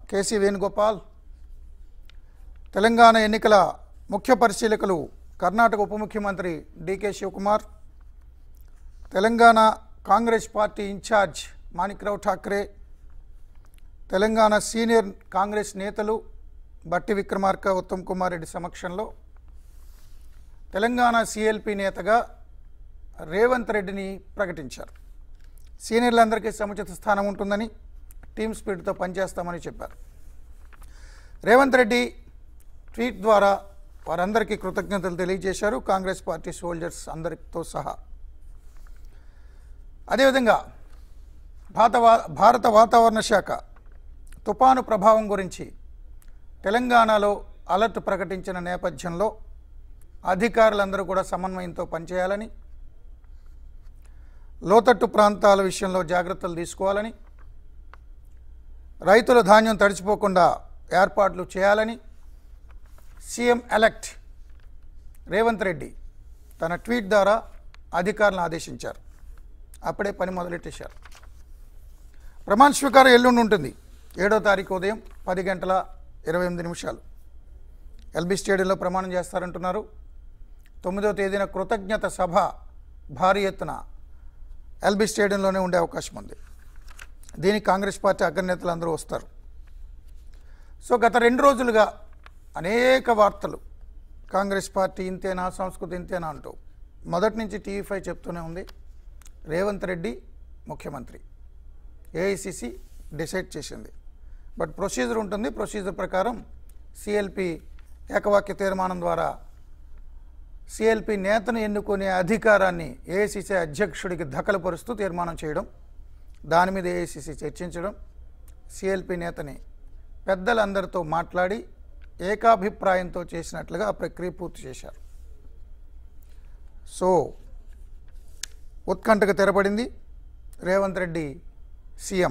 KC Venugopal Telangana ఎన్నికల ముఖ్య పరిశీలకులు కర్ణాటక ఉప ముఖ్యమంత్రి DK Shivakumar Telangana Congress party in-charge Manikrao Thackeray Telangana senior Congress నేతలు బట్టి విక్రమార్క ఉత్తమ్ కుమార్ రెడ్డి సమక్షంలో తెలంగాణ సిఎల్పి నేతగా రేవంత్ రెడ్డిని ప్రకటించారు సీనియర్లందరికీ సముచిత స్థానం ఉంటుందని టీమ్ స్పీడ్తో పనిచేస్తామని చెప్పారు రేవంత్ రెడ్డి ట్వీట్ ద్వారా వారందరికీ కృతజ్ఞతలు తెలియజేశారు కాంగ్రెస్ పార్టీ సోల్జర్స్ అందరితో సహా అదేవిధంగా భారత వా- భారత వాతావరణ శాఖ తుపాను ప్రభావం గురించి తెలంగాణలో అలర్ట్ ప్రకటించిన నేపథ్యంలో అధికారులందరూ కూడా సమన్వయంతో పనిచేయాలని లోతట్టు ప్రాంతాల విషయంలో జాగ్రత్తలు తీసుకోవాలని రైతుల ధాన్యం తడిచిపోకుండా ఏర్పాట్లు చేయాలని సీఎం ఎలెక్ట్ రేవంత్ రెడ్డి తన ట్వీట్ ద్వారా అధికారులను ఆదేశించారు అప్పుడే పని మొదలెట్టేశారు ప్రమాణ స్వీకారం ఎల్లుండి ఉంటుంది ఏడో తారీఖు ఉదయం పది గంటల ఇరవై ఎనిమిది నిమిషాలు ఎల్బీ స్టేడియంలో ప్రమాణం చేస్తారంటున్నారు తొమ్మిదవ తేదీన కృతజ్ఞత సభ భారీ ఎత్తున ఎల్బీ స్టేడియంలోనే ఉండే అవకాశం ఉంది దీనికి కాంగ్రెస్ పార్టీ అగ్రనేతలు అందరూ వస్తారు సో గత రెండు రోజులుగా అనేక వార్తలు కాంగ్రెస్ పార్టీ ఇంతేనా సంస్కృతి ఇంతేనా అంటూ మొదటి నుంచి టీవీ ఫైవ్ చెప్తూనే ఉంది రేవంత్ రెడ్డి ముఖ్యమంత్రి ఏఐసిసి డిసైడ్ చేసింది బట్ ప్రొసీజర్ ఉంటుంది ప్రొసీజర్ ప్రకారం సిఎల్పి ఏకవాక్య తీర్మానం ద్వారా సిఎల్పి నేతను ఎన్నుకునే అధికారాన్ని ఏఐసిసి అధ్యక్షుడికి దఖలుపరుస్తూ తీర్మానం చేయడం దాని మీద ఏఐసిసి చర్చించడం సిఎల్పి నేతని పెద్దలందరితో మాట్లాడి ఏకాభిప్రాయంతో చేసినట్లుగా ఆ ప్రక్రియ పూర్తి చేశారు సో ఉత్కంఠకు తెరపడింది రేవంత్ రెడ్డి సీఎం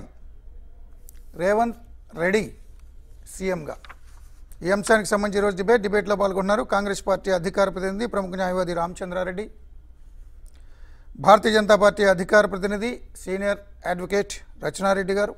రేవంత్ రెడ్డి సీఎంగా ఈ అంశానికి సంబంధించి ఈరోజు డిబేట్ డిబేట్లో పాల్గొన్నారు కాంగ్రెస్ పార్టీ అధికార ప్రతినిధి ప్రముఖ న్యాయవాది రామచంద్రారెడ్డి భారతీయ జనతా పార్టీ అధికార ప్రతినిధి senior advocate Rachana Reddy garu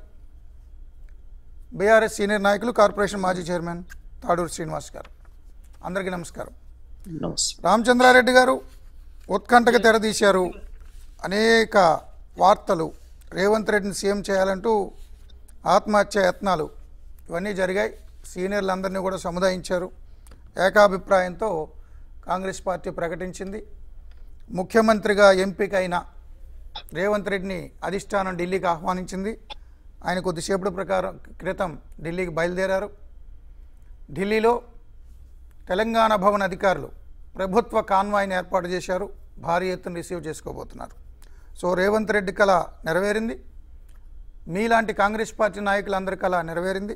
BRS senior నాయకులు కార్పొరేషన్ మాజీ చైర్మన్ తాడూరు శ్రీనివాస్ గారు అందరికీ నమస్కారం నమస్తే రామచంద్రారెడ్డి గారు ఉత్కంఠకు తెరదీశారు అనేక వార్తలు రేవంత్ రెడ్డిని సీఎం చేయాలంటూ ఆత్మహత్య యత్నాలు ఇవన్నీ జరిగాయి సీనియర్లందరినీ కూడా సముదాయించారు ఏకాభిప్రాయంతో కాంగ్రెస్ పార్టీ ప్రకటించింది ముఖ్యమంత్రిగా ఎంపికైన రేవంత్ రెడ్డిని అధిష్టానం ఢిల్లీకి ఆహ్వానించింది ఆయన కొద్దిసేపటి ప్రకారం క్రితం ఢిల్లీకి బయలుదేరారు ఢిల్లీలో తెలంగాణ భవన్ అధికారులు ప్రభుత్వ కాన్వాయ్ని ఏర్పాటు చేశారు భారీ ఎత్తున రిసీవ్ చేసుకోబోతున్నారు సో రేవంత్ రెడ్డి కళ నెరవేరింది మీలాంటి కాంగ్రెస్ పార్టీ నాయకులందరి కళ నెరవేరింది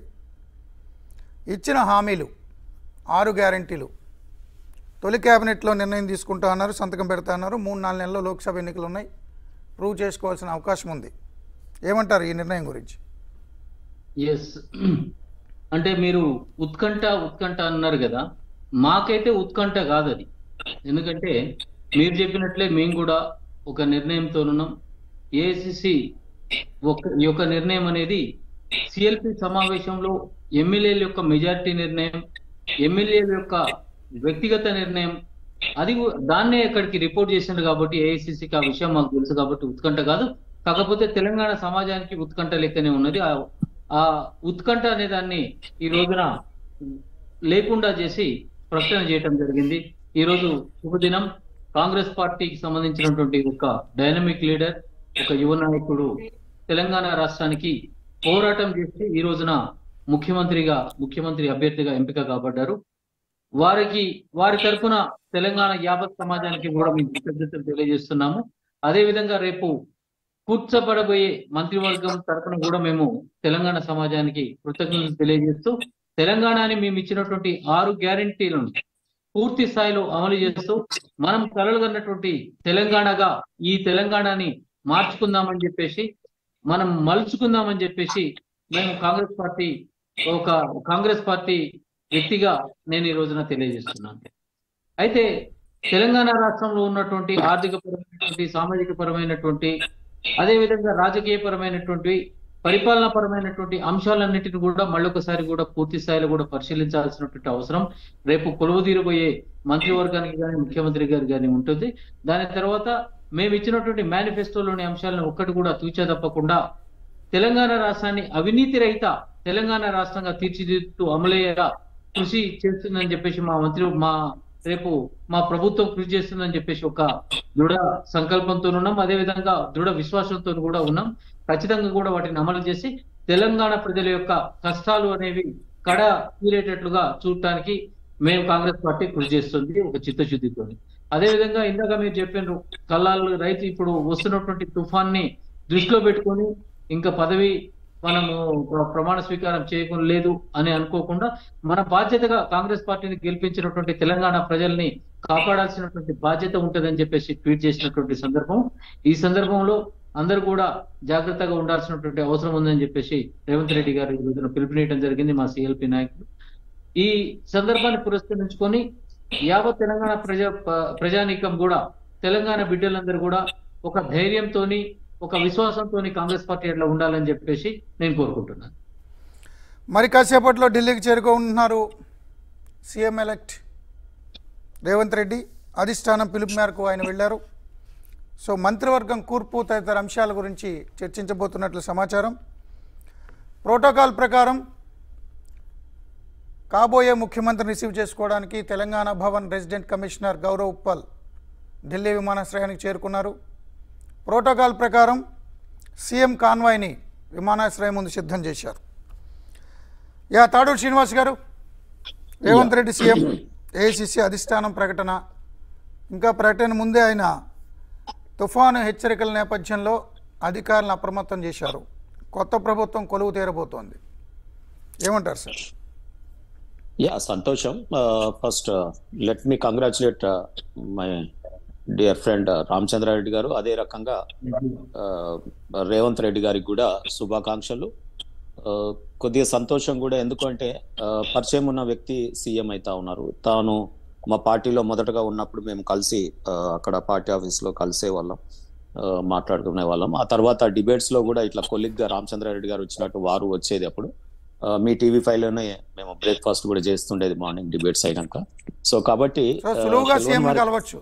ఇచ్చిన హామీలు ఆరు గ్యారంటీలు తొలి క్యాబినెట్లో నిర్ణయం తీసుకుంటా అన్నారు సంతకం పెడతా అన్నారు మూడు నాలుగు నెలల్లో లోక్సభ ఎన్నికలు ఉన్నాయి ప్రూవ్ చేసుకోవాల్సిన అవకాశం ఉంది ఏమంటారు ఈ నిర్ణయం గురించి ఎస్ అంటే మీరు ఉత్కంఠ ఉత్కంఠ అన్నారు కదా మాకైతే ఉత్కంఠ కాదు అది ఎందుకంటే మీరు చెప్పినట్లే మేము కూడా ఒక నిర్ణయంతో ఉన్నాం ఏఐసిసి ఒక ఈ యొక్క నిర్ణయం అనేది సిఎల్పి సమావేశంలో ఎమ్మెల్యేల యొక్క మెజారిటీ నిర్ణయం ఎమ్మెల్యేల యొక్క వ్యక్తిగత నిర్ణయం అది కూ- దాన్నే ఇక్కడికి రిపోర్ట్ చేసిండు కాబట్టి ఏఐసిసికి ఆ విషయం మాకు తెలుసు కాబట్టి ఉత్కంఠ కాదు కాకపోతే తెలంగాణ సమాజానికి ఉత్కంఠ లెక్కనే ఉన్నది ఆ ఆ ఉత్కంఠ అనే దాన్ని ఈ రోజున లేకుండా చేసి ప్రకటన చేయటం జరిగింది ఈ రోజు శుభదినం కాంగ్రెస్ పార్టీకి సంబంధించినటువంటి ఒక డైనమిక్ లీడర్ ఒక యువ నాయకుడు తెలంగాణ రాష్ట్రానికి పోరాటం చేసి ఈ రోజున ముఖ్యమంత్రిగా ముఖ్యమంత్రి అభ్యర్థిగా ఎంపిక కాబడ్డారు వారికి వారి తరఫున తెలంగాణ యావత్ సమాజానికి కూడా మేము కృతజ్ఞతలు తెలియజేస్తున్నాము అదే విధంగా రేపు కూర్చబడబోయే మంత్రివర్గం తరఫున కూడా మేము తెలంగాణ సమాజానికి కృతజ్ఞతలు తెలియజేస్తూ తెలంగాణని మేము ఇచ్చినటువంటి ఆరు గ్యారంటీలను పూర్తి స్థాయిలో అమలు చేస్తూ మనం కలలుగన్నటువంటి తెలంగాణగా ఈ తెలంగాణని మార్చుకుందామని చెప్పేసి మనం మలుచుకుందామని చెప్పేసి మేము కాంగ్రెస్ పార్టీ ఒక కాంగ్రెస్ పార్టీ వ్యక్తిగా నేను ఈ రోజున తెలియజేస్తున్నాను అయితే తెలంగాణ రాష్ట్రంలో ఉన్నటువంటి ఆర్థిక పరమైనటువంటి సామాజిక పరమైనటువంటి అదే విధంగా రాజకీయ పరమైనటువంటి పరిపాలనా పరమైనటువంటి అంశాలన్నిటిని కూడా మళ్ళొకసారి కూడా పూర్తి స్థాయిలో కూడా పరిశీలించాల్సినటువంటి అవసరం రేపు కొలువు తీరబోయే మంత్రివర్గానికి కానీ ముఖ్యమంత్రి గారికి కానీ ఉంటుంది దాని తర్వాత మేము ఇచ్చినటువంటి మేనిఫెస్టోలోని అంశాలను ఒక్కటి కూడా తూచా తప్పకుండా తెలంగాణ రాష్ట్రాన్ని అవినీతి రహిత తెలంగాణ రాష్ట్రంగా తీర్చిదిద్దుతూ అమలయ్యేలా కృషి చేస్తుందని చెప్పేసి మా మంత్రి మా రేపు మా ప్రభుత్వం కృషి చేస్తుందని చెప్పేసి ఒక దృఢ సంకల్పంతో ఉన్నాం అదే విధంగా దృఢ విశ్వాసంతో కూడా ఉన్నాం ఖచ్చితంగా కూడా వాటిని అమలు చేసి తెలంగాణ ప్రజల యొక్క కష్టాలు అనేవి కడ తీరేటట్లుగా చూడటానికి మేము కాంగ్రెస్ పార్టీ కృషి చేస్తుంది ఒక చిత్తశుద్ధితో అదే విధంగా ఇందాక మీరు చెప్పినారు కల్లాలు రైతు ఇప్పుడు వస్తున్నటువంటి తుఫాన్ని దృష్టిలో పెట్టుకొని ఇంకా పదవి మనము ప్ర- ప్రమాణ స్వీకారం చేయకుండా లేదు అని అనుకోకుండా మన బాధ్యతగా కాంగ్రెస్ పార్టీని గెలిపించినటువంటి తెలంగాణ ప్రజల్ని కాపాడాల్సినటువంటి బాధ్యత ఉంటుందని చెప్పేసి ట్వీట్ చేసినటువంటి సందర్భం ఈ సందర్భంలో అందరూ కూడా జాగ్రత్తగా ఉండాల్సినటువంటి అవసరం ఉందని చెప్పేసి రేవంత్ రెడ్డి గారు ఈ రోజున పిలుపునియడం జరిగింది మా సిఎల్పి నాయకులు ఈ సందర్భాన్ని పురస్కరించుకొని యావత్ తెలంగాణ ప్రజా ప- ప్రజానీకం కూడా తెలంగాణ బిడ్డలందరూ కూడా ఒక ధైర్యంతోని ఒక విశ్వాసంతోని కాంగ్రెస్ పార్టీ అట్లా ఉండాలని చెప్పేసి నేను కోరుకుంటున్నాను మరి కాసేపట్లో ఢిల్లీకి చేరుకుంటున్నారు సీఎం ఎలక్ట్ రేవంత్ రెడ్డి అధిష్టానం పిలుపు మేరకు ఆయన వెళ్ళారు సో మంత్రివర్గం కూర్పు తదితర అంశాల గురించి చర్చించబోతున్నట్లు సమాచారం ప్రోటోకాల్ ప్రకారం కాబోయే ముఖ్యమంత్రిని రిసీవ్ చేసుకోవడానికి తెలంగాణ భవన్ రెసిడెంట్ కమిషనర్ గౌరవ్ ఉప్పల్ ఢిల్లీ విమానాశ్రయానికి చేరుకున్నారు ప్రోటోకాల్ ప్రకారం సీఎం కాన్వాయ్ని విమానాశ్రయం ముందు సిద్ధం చేశారు యా తాడూరు శ్రీనివాస్ గారు రేవంత్ రెడ్డి సీఎం ఏఐసిసి అధిష్టానం ప్రకటన ఇంకా ప్రకటన ముందే ఆయన తుఫాను హెచ్చరికల నేపథ్యంలో అధికారులను అప్రమత్తం చేశారు కొత్త ప్రభుత్వం కొలువు తీరబోతోంది ఏమంటారు సార్ యా సంతోషం first let me congratulate my dear friend Ramachandra Reddy garu అదే రకంగా uh, రేవంత్ రెడ్డి గారికి కూడా శుభాకాంక్షలు Uh, కొద్దిగా సంతోషం కూడా ఎందుకంటే uh, పరిచయం ఉన్న వ్యక్తి సీఎం అవుతా ఉన్నారు తాను మా పార్టీలో మొదటగా ఉన్నప్పుడు మేము కలిసి uh, అక్కడ పార్టీ ఆఫీస్ లో కలిసే వాళ్ళం uh, మాట్లాడుకునే వాళ్ళం ఆ తర్వాత డిబేట్స్ లో కూడా ఇట్లా కొలిగ్గా రామచంద్రారెడ్డి గారు వచ్చినట్టు వారు వచ్చేది అప్పుడు ఆ, మీ టీవీ ఫైవ్ లోనే మేము బ్రేక్ఫాస్ట్ కూడా చేస్తుండేది మార్నింగ్ డిబేట్స్ అయినాక సో కాబట్టి సో ఆ, సులువుగా తెలియని సీఎం వారి- కలవచ్చు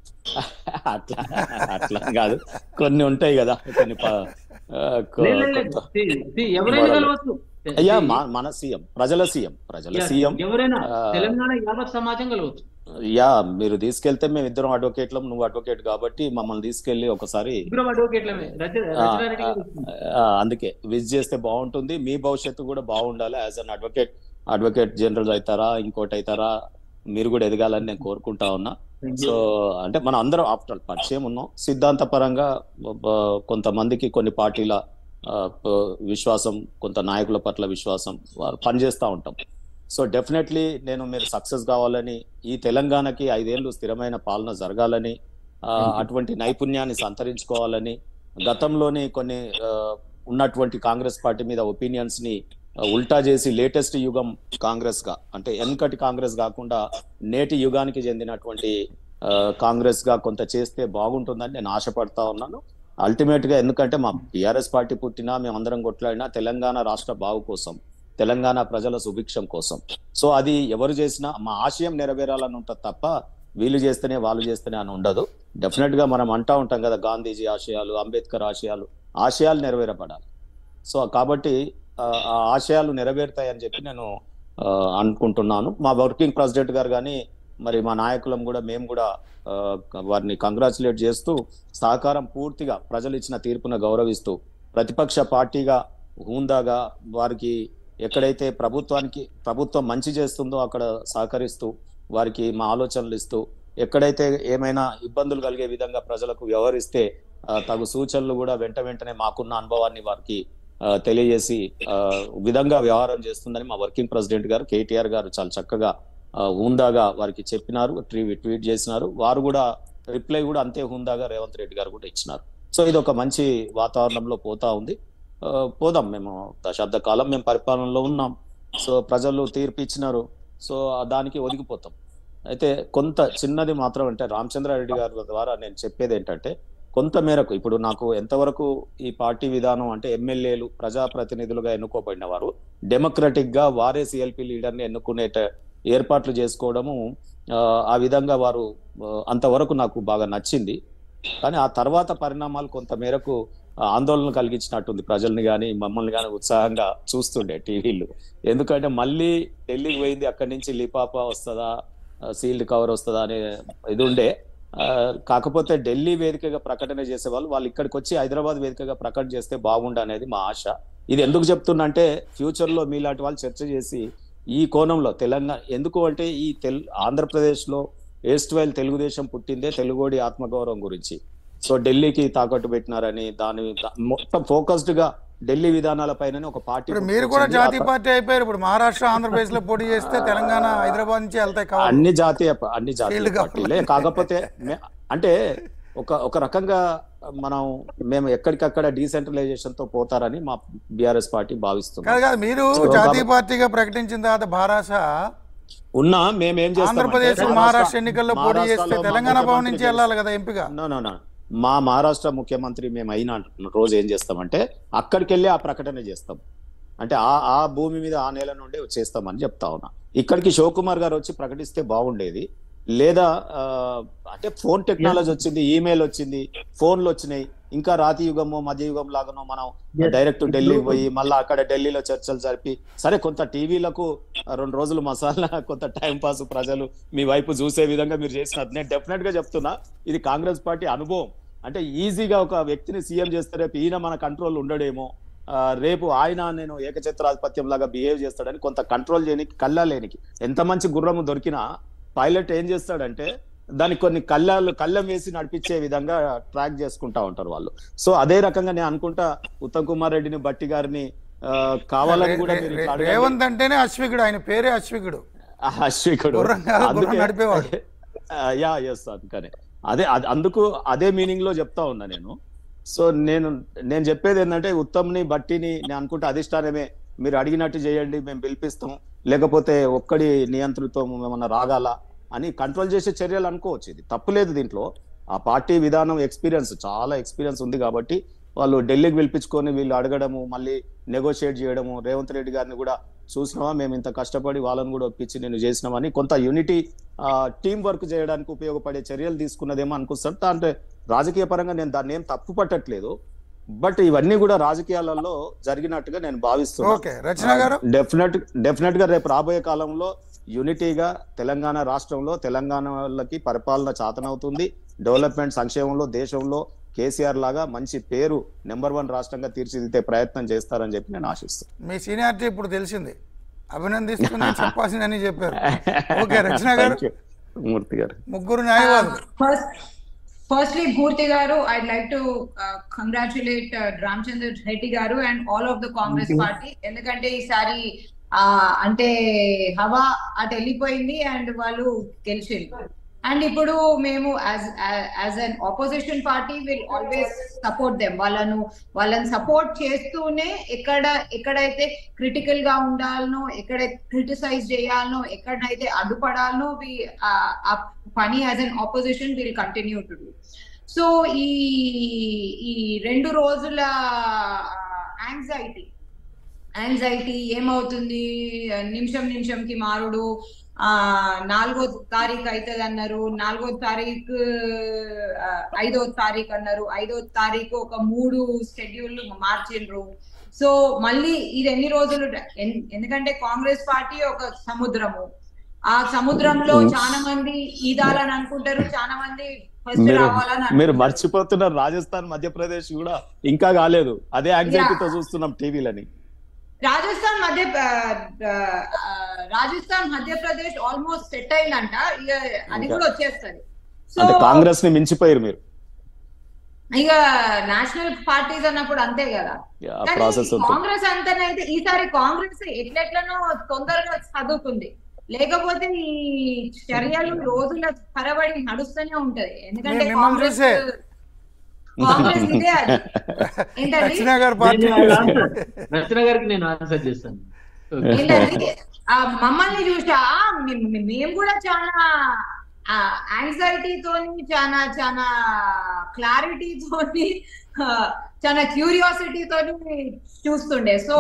అట్లా అట్లా కాదు కొన్ని ఉంటాయి కదా కొన్ని ప- ఆ, కొ- లేదు, లేదు, లేదు. కొత్త- See, see, ఎవరైనా మొదలు. కలవచ్చు అయ్యా See, మా- మన సీఎం ప్రజల సీఎం ప్రజల yeah, సీఎం ఎవరైనా ఆ, తెలంగాణ యావత్ సమాజం కలవచ్చు యా మీరు తీసుకెళ్తే మేము ఇద్దరం అడ్వకేట్లం నువ్వు అడ్వకేట్ కాబట్టి మమ్మల్ని తీసుకెళ్లి ఒకసారి ఇద్దరం అడ్వకేట్లమే రచ- ఆ, రచనారెడ్డి గారు ఆ, అందుకే విజిట్ చేస్తే బాగుంటుంది మీ భవిష్యత్తు కూడా బాగుండాలి as an advocate advocate general అవుతారా ఇంకోటి అవుతారా మీరు కూడా ఎదగాలని నేను కోరుకుంటా ఉన్నా Thank you. సో అంటే మనం అందరం ఆఫ్టర్ పరిచయం ఉన్నాం సిద్ధాంత పరంగా బ- కొంతమందికి కొన్ని పార్టీల ఆ, ప- విశ్వాసం కొంత నాయకుల పట్ల విశ్వాసం వారు పనిచేస్తూ ఉంటాం సో డెఫినెట్లీ నేను మీరు సక్సెస్ కావాలని ఈ తెలంగాణకి ఐదేళ్లు స్థిరమైన పాలన జరగాలని ఆ, అటువంటి నైపుణ్యాన్ని సంతరించుకోవాలని గతంలోని కొన్ని ఆ, ఉన్నటువంటి కాంగ్రెస్ పార్టీ మీద ఒపీనియన్స్ ని ఆ, ఉల్టా చేసి లేటెస్ట్ యుగం కాంగ్రెస్ గా అంటే వెనకటి కాంగ్రెస్ కాకుండా నేటి యుగానికి చెందినటువంటి ఆ, కాంగ్రెస్ గా కొంత చేస్తే బాగుంటుందని నేను ఆశపడతా ఉన్నాను అల్టిమేట్ గా ఎందుకంటే మా టిఆర్ఎస్ పార్టీ పుట్టినా మేమందరం కొట్లాడినా తెలంగాణ రాష్ట్ర బావు కోసం తెలంగాణ ప్రజల సుభిక్షం కోసం సో అది ఎవరు చేసినా మా ఆశయం నెరవేరాలని ఉంటుంది తప్ప వీళ్ళు చేస్తేనే వాళ్ళు చేస్తేనే అని ఉండదు డెఫినెట్ గా మనం అంటా ఉంటాం కదా గాంధీజీ ఆశయాలు అంబేద్కర్ ఆశయాలు ఆశయాలు నెరవేరపడాలి సో కాబట్టి ఆ, ఆ ఆశయాలు నెరవేరుతాయని చెప్పి నేను ఆ, అనుకుంటున్నాను మా వర్కింగ్ ప్రెసిడెంట్ గారు కానీ మరి మా నాయకులం కూడా మేము కూడా ఆ, వారిని కంగ్రాచులేట్ చేస్తూ సహకారం పూర్తిగా ప్రజలు ఇచ్చిన తీర్పును గౌరవిస్తూ ప్రతిపక్ష పార్టీగా హూందాగా వారికి ఎక్కడైతే ప్రభుత్వానికి ప్రభుత్వం మంచి చేస్తుందో అక్కడ సహకరిస్తూ వారికి మా ఆలోచనలు ఇస్తూ ఎక్కడైతే ఏమైనా ఇబ్బందులు కలిగే విధంగా ప్రజలకు వ్యవహరిస్తే ఆ, తగు సూచనలు కూడా వెంట వెంటనే మాకున్న అనుభవాన్ని వారికి ఆ, తెలియజేసి ఆ, విధంగా వ్యవహారం చేస్తుందని మా వర్కింగ్ ప్రెసిడెంట్ గారు కేటీఆర్ గారు చాలా చక్కగా ఆ, హుందాగా వారికి చెప్పినారు ట్వీ- ట్వీట్ చేసినారు వారు కూడా రిప్లై కూడా అంతే హుందాగా రేవంత్ రెడ్డి గారు కూడా ఇచ్చినారు సో ఇది ఒక మంచి వాతావరణంలో పోతా ఉంది ఆ, పోదాం మేము దశాబ్ద కాలం మేము పరిపాలనలో ఉన్నాం సో ప్రజలు తీర్పు ఇచ్చినారు సో ఆ దానికి ఒదిగిపోతాం అయితే కొంత చిన్నది మాత్రం అంటే రామచంద్రారెడ్డి గారి ద్వారా నేను చెప్పేది ఏంటంటే కొంత మేరకు ఇప్పుడు నాకు ఎంతవరకు ఈ పార్టీ విధానం అంటే ఎమ్మెల్యేలు ప్రజాప్రతినిధులుగా ఎన్నుకోబడిన వారు డెమోక్రటిక్ గా వారే సిఎల్పి లీడర్ని ఎన్నుకునే ఏర్పాట్లు చేసుకోవడము ఆ, ఆ విధంగా వారు ఆ, అంతవరకు నాకు బాగా నచ్చింది కానీ ఆ తర్వాత పరిణామాలు కొంత మేరకు ఆ, ఆందోళన కలిగించినట్టుంది ప్రజల్ని కానీ మమ్మల్ని కానీ ఉత్సాహంగా చూస్తుండే టీవీలు ఎందుకంటే మళ్ళీ ఢిల్లీకి పోయింది అక్కడి నుంచి లిపాపా వస్తుందా సీల్డ్ కవర్ వస్తుందా అనే ఇది ఉండే ఆ, కాకపోతే ఢిల్లీ వేదికగా ప్రకటన చేసేవాళ్ళు వాళ్ళు ఇక్కడికి వచ్చి హైదరాబాద్ వేదికగా ప్రకటన చేస్తే బాగుండు అనేది మా ఆశ ఇది ఎందుకు చెప్తున్నా అంటే ఫ్యూచర్ లో మీలాంటి వాళ్ళు చర్చ చేసి ఈ కోణంలో తెలంగాణ ఎందుకు అంటే ఈ తెల్ ఆంధ్రప్రదేశ్ లో ఏస్ట్ వైల్ తెలుగుదేశం పుట్టిందే తెలుగోడి ఆత్మగౌరవం గురించి సో ఢిల్లీకి తాకట్టు పెట్టినారని దాని దా- మొత్తం ఫోకస్డ్ గా ఢిల్లీ విధానాల పైన ఒక పార్టీ ఇప్పుడు మీరు కూడా పుట్టుకొచ్చింది. జాతీయ పార్టీ అయిపోయారు ఇప్పుడు మహారాష్ట్ర ఆంధ్రప్రదేశ్ లో పోటీ చేస్తే తెలంగాణ హైదరాబాద్ నుంచి వెళ్తాయి కావాలి అన్ని జాతీయ ప- అన్ని జాతీయ Field పార్టీలే government. కాకపోతే మే- అంటే ఒక ఒక రకంగా మనం మేము ఎక్కడికక్కడ డీసెంట్రలైజేషన్ తో పోతారని మా బిఆర్ఎస్ పార్టీ భావిస్తున్నాం కాదు కాదు మీరు So, జాతీయ కాబట్టి- పార్టీగా ప్రకటించిన తర్వాత భారాస ఉన్నా మేమేం చేస్తాం ఆంధ్రప్రదేశ్ మహారాష్ట్ర ఎన్నికల్లో పోటీ చేస్తే తెలంగాణ భవన్ నుంచి వెళ్ళాలి కదా ఎంపిక నో నో నో మా మహారాష్ట్ర ముఖ్యమంత్రి మేము అయిన రోజు ఏం చేస్తామంటే అక్కడికి వెళ్ళి ఆ ప్రకటన చేస్తాం అంటే ఆ ఆ భూమి మీద ఆ నేల నుండి చేస్తామని చెప్తా ఉన్నా ఇక్కడికి శివకుమార్ గారు వచ్చి ప్రకటిస్తే బాగుండేది లేదా ఆ, అంటే ఫోన్ టెక్నాలజీ వచ్చింది ఈమెయిల్ వచ్చింది ఫోన్లు వచ్చినాయి ఇంకా రాతి యుగము మధ్య యుగం లాగానో మనం Yes. డైరెక్ట్ ఢిల్లీకి పోయి మళ్ళీ అక్కడ ఢిల్లీలో చర్చలు జరిపి సరే కొంత టీవీలకు రెండు రోజులు మసాలా కొంత టైం పాస్ ప్రజలు మీ వైపు చూసే విధంగా మీరు చేసినది నేను డెఫినెట్ గా చెప్తున్నా ఇది కాంగ్రెస్ పార్టీ అనుభవం అంటే ఈజీగా ఒక వ్యక్తిని సీఎం చేస్తే రేపు ఈయన మన కంట్రోల్ ఉండడేమో ఆ, రేపు ఆయన నేను ఏకఛత్రాధిపత్యం లాగా బిహేవ్ చేస్తాడని కొంత కంట్రోల్ చేయడానికి కళ్ళ లేనికి ఎంత మంచి గుర్రము దొరికినా పైలట్ ఏం చేస్తాడంటే దానికి కొన్ని కళ్ళాలు కళ్ళం వేసి నడిపించే విధంగా ట్రాక్ చేసుకుంటా ఉంటారు వాళ్ళు సో అదే రకంగా నేను అనుకుంటా ఉత్తమ్ కుమార్ రెడ్డిని బట్టి గారిని ఆ, కావాలని కూడా మీరు ఇట్లా అడగండి. రేవంత్ అంటేనే అశ్వికుడు ఆయన పేరే అశ్వికుడు ఆ అశ్వికుడు గుర్రం కాదు, గుర్రం అందుకే- నడిపేవాడు. ఆ, యా ఎస్ అందుకనే అదే అది- అందుకు అదే మీనింగ్ లో చెప్తా ఉన్నా నేను సో నేను నేను చెప్పేది ఏంటంటే ఉత్తమ్ని బట్టిని నేను అనుకుంటే అధిష్టానమే మీరు అడిగినట్టు చేయండి మేము పిలిపిస్తాం లేకపోతే ఒక్కడి నియంత్రిత్వం ఏమన్నా రాగాల అని కంట్రోల్ చేసే చర్యలు అనుకోవచ్చు ఇది తప్పులేదు దీంట్లో ఆ పార్టీ విధానం ఎక్స్పీరియన్స్ చాలా ఎక్స్పీరియన్స్ ఉంది కాబట్టి వాళ్ళు ఢిల్లీకి పిలిపించుకొని వీళ్ళు అడగడము మళ్ళీ నెగోషియేట్ చేయడము రేవంత్ రెడ్డి గారిని కూడా చూసినావా మేము ఇంత కష్టపడి వాళ్ళని కూడా ఒప్పించి నేను చేసినామని కొంత యూనిటీ టీం వర్క్ చేయడానికి ఉపయోగపడే చర్యలు తీసుకున్నదేమో అనుకుంటాను అంటే రాజకీయ పరంగా నేను దాన్ని ఏం తప్పు పట్టట్లేదు బట్ ఇవన్నీ కూడా రాజకీయాలలో జరిగినట్టుగా నేను భావిస్తున్నాను ఓకే రచన గారు డెఫినెట్ డెఫినెట్ గా రేపు రాబోయే కాలంలో యూనిటీగా తెలంగాణ రాష్ట్రంలో తెలంగాణ వాళ్ళకి పరిపాలన చాతనవుతుంది డెవలప్మెంట్ సంక్షేమంలో దేశంలో కేసీఆర్ లాగా మంచి పేరు నెంబర్ వన్ రాష్ట్రంగా తీర్చిదిద్దే ప్రయత్నం చేస్తారని చెప్పి నేను ఆశిస్తాను మీ సీనియారిటీ ఇప్పుడు తెలిసింది అభినందిస్తూనే చెప్పాల్సిందని చెప్పారు ఓకే రచన గారు Thank you, మూర్తి గారు ముగ్గురు న్యాయవాదులు First, firstly, Bhurti Garu, I'd like to uh, congratulate uh, Ramchandra Reddy Garu and all of the Congress party. ఎందుకంటే ఈసారి ఆ, అంటే హవా అటు వెళ్ళిపోయింది అండ్ వాళ్ళు గెలిచింది అండ్ ఇప్పుడు మేము as as an opposition party will always support them వాళ్ళను వాళ్ళని సపోర్ట్ చేస్తూనే ఎక్కడ ఎక్కడైతే క్రిటికల్ గా ఉండాలనో ఎక్కడ క్రిటిసైజ్ చేయాలనో ఎక్కడైతే అడ్డుపడాలనో వి ఆ పని as an opposition will continue to do so ఈ ఈ రెండు రోజుల యాంగ్జైటీ యాంగ్జైటీ ఏమవుతుంది నిమిషం నిమిషంకి మారుడు ఆ నాలుగో తారీఖు అవుతుంది అన్నారు నాలుగో తారీఖు ఆ, ఐదో తారీఖు అన్నారు ఐదో తారీఖు ఒక మూడు షెడ్యూల్ మార్చిండ్రు సో మళ్ళీ ఇది ఎన్ని రోజులు ఎన్- ఎందుకంటే కాంగ్రెస్ పార్టీ ఒక సముద్రము ఆ సముద్రంలో Mm. చాలా మంది ఈదాలని అనుకుంటారు చాలా మంది ఫస్ట్ మీరు రావాలని మీరు అనుకుంటారు. మర్చిపోతున్నారు రాజస్థాన్ మధ్యప్రదేశ్ కూడా ఇంకా కాలేదు అదే యాంగ్జైటీతో చూస్తున్నాం టీవీలని రాజస్థాన్ మధ్య ఆ, ఆ, రాజస్థాన్ మధ్యప్రదేశ్ ఆల్మోస్ట్ సెట్ అయిందంట ఇక అది ఇంకా. కూడా వచ్చేస్తది సో అంటే కాంగ్రెస్ ని మించిపోయారు మీరు ఇక నేషనల్ పార్టీస్ అన్నప్పుడు అంతే కదా ఆ కానీ ప్రాసెస్ ఉంటుంది కాంగ్రెస్ అంతనైతే ఈసారి కాంగ్రెస్ ఎట్లెట్లనో తొందరగా చదువుకుంది లేకపోతే ఈ చర్యలు రోజుల తరబడి నడుస్తూనే ఉంటది ఎందుకంటే మిమ్మల్ని కాంగ్రెస్ చూసే. కాంగ్రెస్ ఇదే అది ఏంటండి రచన గారు పార్టీ నేను answer- రచన గారికి నేను ఆన్సర్ చేస్తాను Okay. ఏంటంటే ఆ మమ్మల్ని చూసా మే- మే- మేము కూడా చాలా యాంగ్జైటీతోని చాలా చాలా క్లారిటీతోని చాలా క్యూరియాసిటీతోని చూస్తుండే so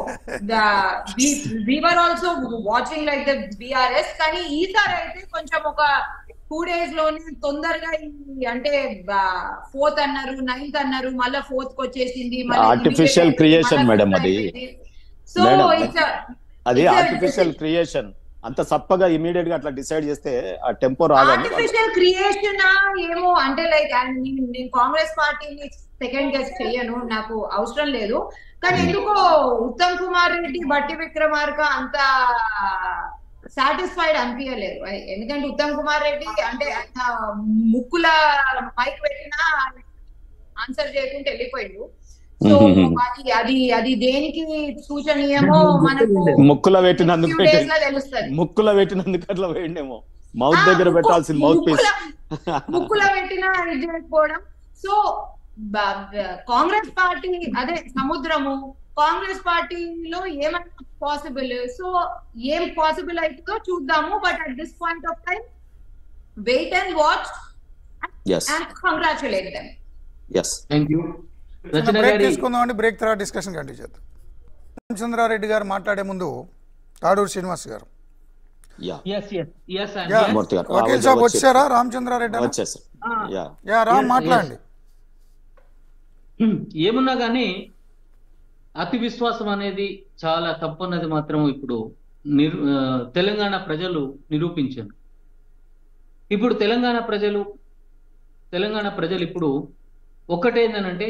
we are also watching like the BRS కానీ ఈసారి అయితే కొంచెం ఒక టూ డేస్ లోనే తొందరగా ఈ అంటే ఫోర్త్ అన్నారు నైన్త్ అన్నారు మళ్ళీ ఫోర్త్ కి వచ్చేసింది Artificial creation, madam, అది. సో Madam, ఇట్స్ అది It's a- ఆర్టిఫిషియల్ క్రియేషన్ అంత సప్పగా ఇమీడియట్ గా అట్లా డిసైడ్ చేస్తే ఆ టెంపో రాదని ఆర్టిఫిషియల్ క్రియేషన్ ఏమో అంటే లైక్ నేను కాంగ్రెస్ పార్టీని సెకండ్ గెస్ట్ చెయ్యను నాకు అవసరం లేదు కానీ ఎందుకో ఉత్తమ్ కుమార్ రెడ్డి బట్టి విక్రమార్క అంత సాటిస్ఫైడ్ అనిపించలేదు ఎందుకంటే ఉత్తమ్ కుమార్ రెడ్డి అంటే ఆయన ముక్కుల మైక్ పెట్టినా ఆన్సర్ చేయకుండా వెళ్ళిపోయిండు సో Mhm. అది అది అది దేనికి సూచనీయమో మనకు ముక్కులో పెట్టినందుకు few days లో తెలుస్తుంది ముక్కులో పెట్టినందుకు అట్లా వేయండేమో మౌత్ దగ్గర ఆ, పెట్టాల్సిన ముక్కు- మౌత్ పీస్ ముక్కుల- ముక్కుల పెట్టిన ఇది చేయకపోవడం సో బ- బ- కాంగ్రెస్ పార్టీ అదే సముద్రము కాంగ్రెస్ పార్టీలో ఏమైనా పాసిబుల్ సో ఏం పాసిబుల్ అవుతుందో చూద్దాము but at this point of time wait and watch yes and congratulate them yes thank you Rachana break గారి తీసుకుందామండి బ్రేక్ తర్వాత డిస్కషన్ కంటిన్యూ చేద్దాం రామచంద్రారెడ్డి గారు మాట్లాడే ముందు Taduru Srinivas garu yeah yes yes yes yeah. Murthy garu. వకీల్ ఆ, సాబ్ వచ్చి- వచ్చారా రామచంద్రారెడ్డి అన్న? వచ్చేసారు యా యా రామ్ Yes, మాట్లాడండి ఏమున్నా కానీ అతి విశ్వాసం అనేది చాలా తప్పన్నది మాత్రం ఇప్పుడు నిరు ఆ, తెలంగాణ ప్రజలు నిరూపించారు ఇప్పుడు తెలంగాణ ప్రజలు తెలంగాణ ప్రజలు ఇప్పుడు ఒక్కటేందనంటే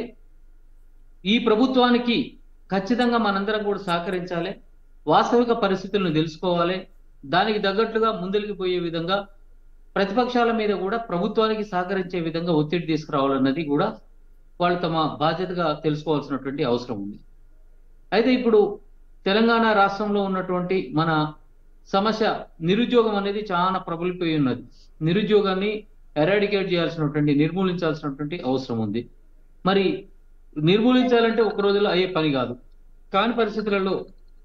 ఈ ప్రభుత్వానికి ఖచ్చితంగా మనందరం కూడా సహకరించాలి వాస్తవిక పరిస్థితులను తెలుసుకోవాలి దానికి తగ్గట్లుగా ముందరికి పోయే విధంగా ప్రతిపక్షాల మీద కూడా ప్రభుత్వానికి సహకరించే విధంగా ఒత్తిడి తీసుకురావాలన్నది కూడా వాళ్ళు తమ బాధ్యతగా తెలుసుకోవాల్సినటువంటి అవసరం ఉంది అయితే ఇప్పుడు తెలంగాణ రాష్ట్రంలో ఉన్నటువంటి మన సమస్య నిరుద్యోగం అనేది చాలా ప్రబలిపోయి ఉన్నది నిరుద్యోగాన్ని ఎరాడికేట్ చేయాల్సినటువంటి నిర్మూలించాల్సినటువంటి అవసరం ఉంది మరి నిర్మూలించాలంటే ఒక రోజులో అయ్యే పని కాదు కాని పరిస్థితులలో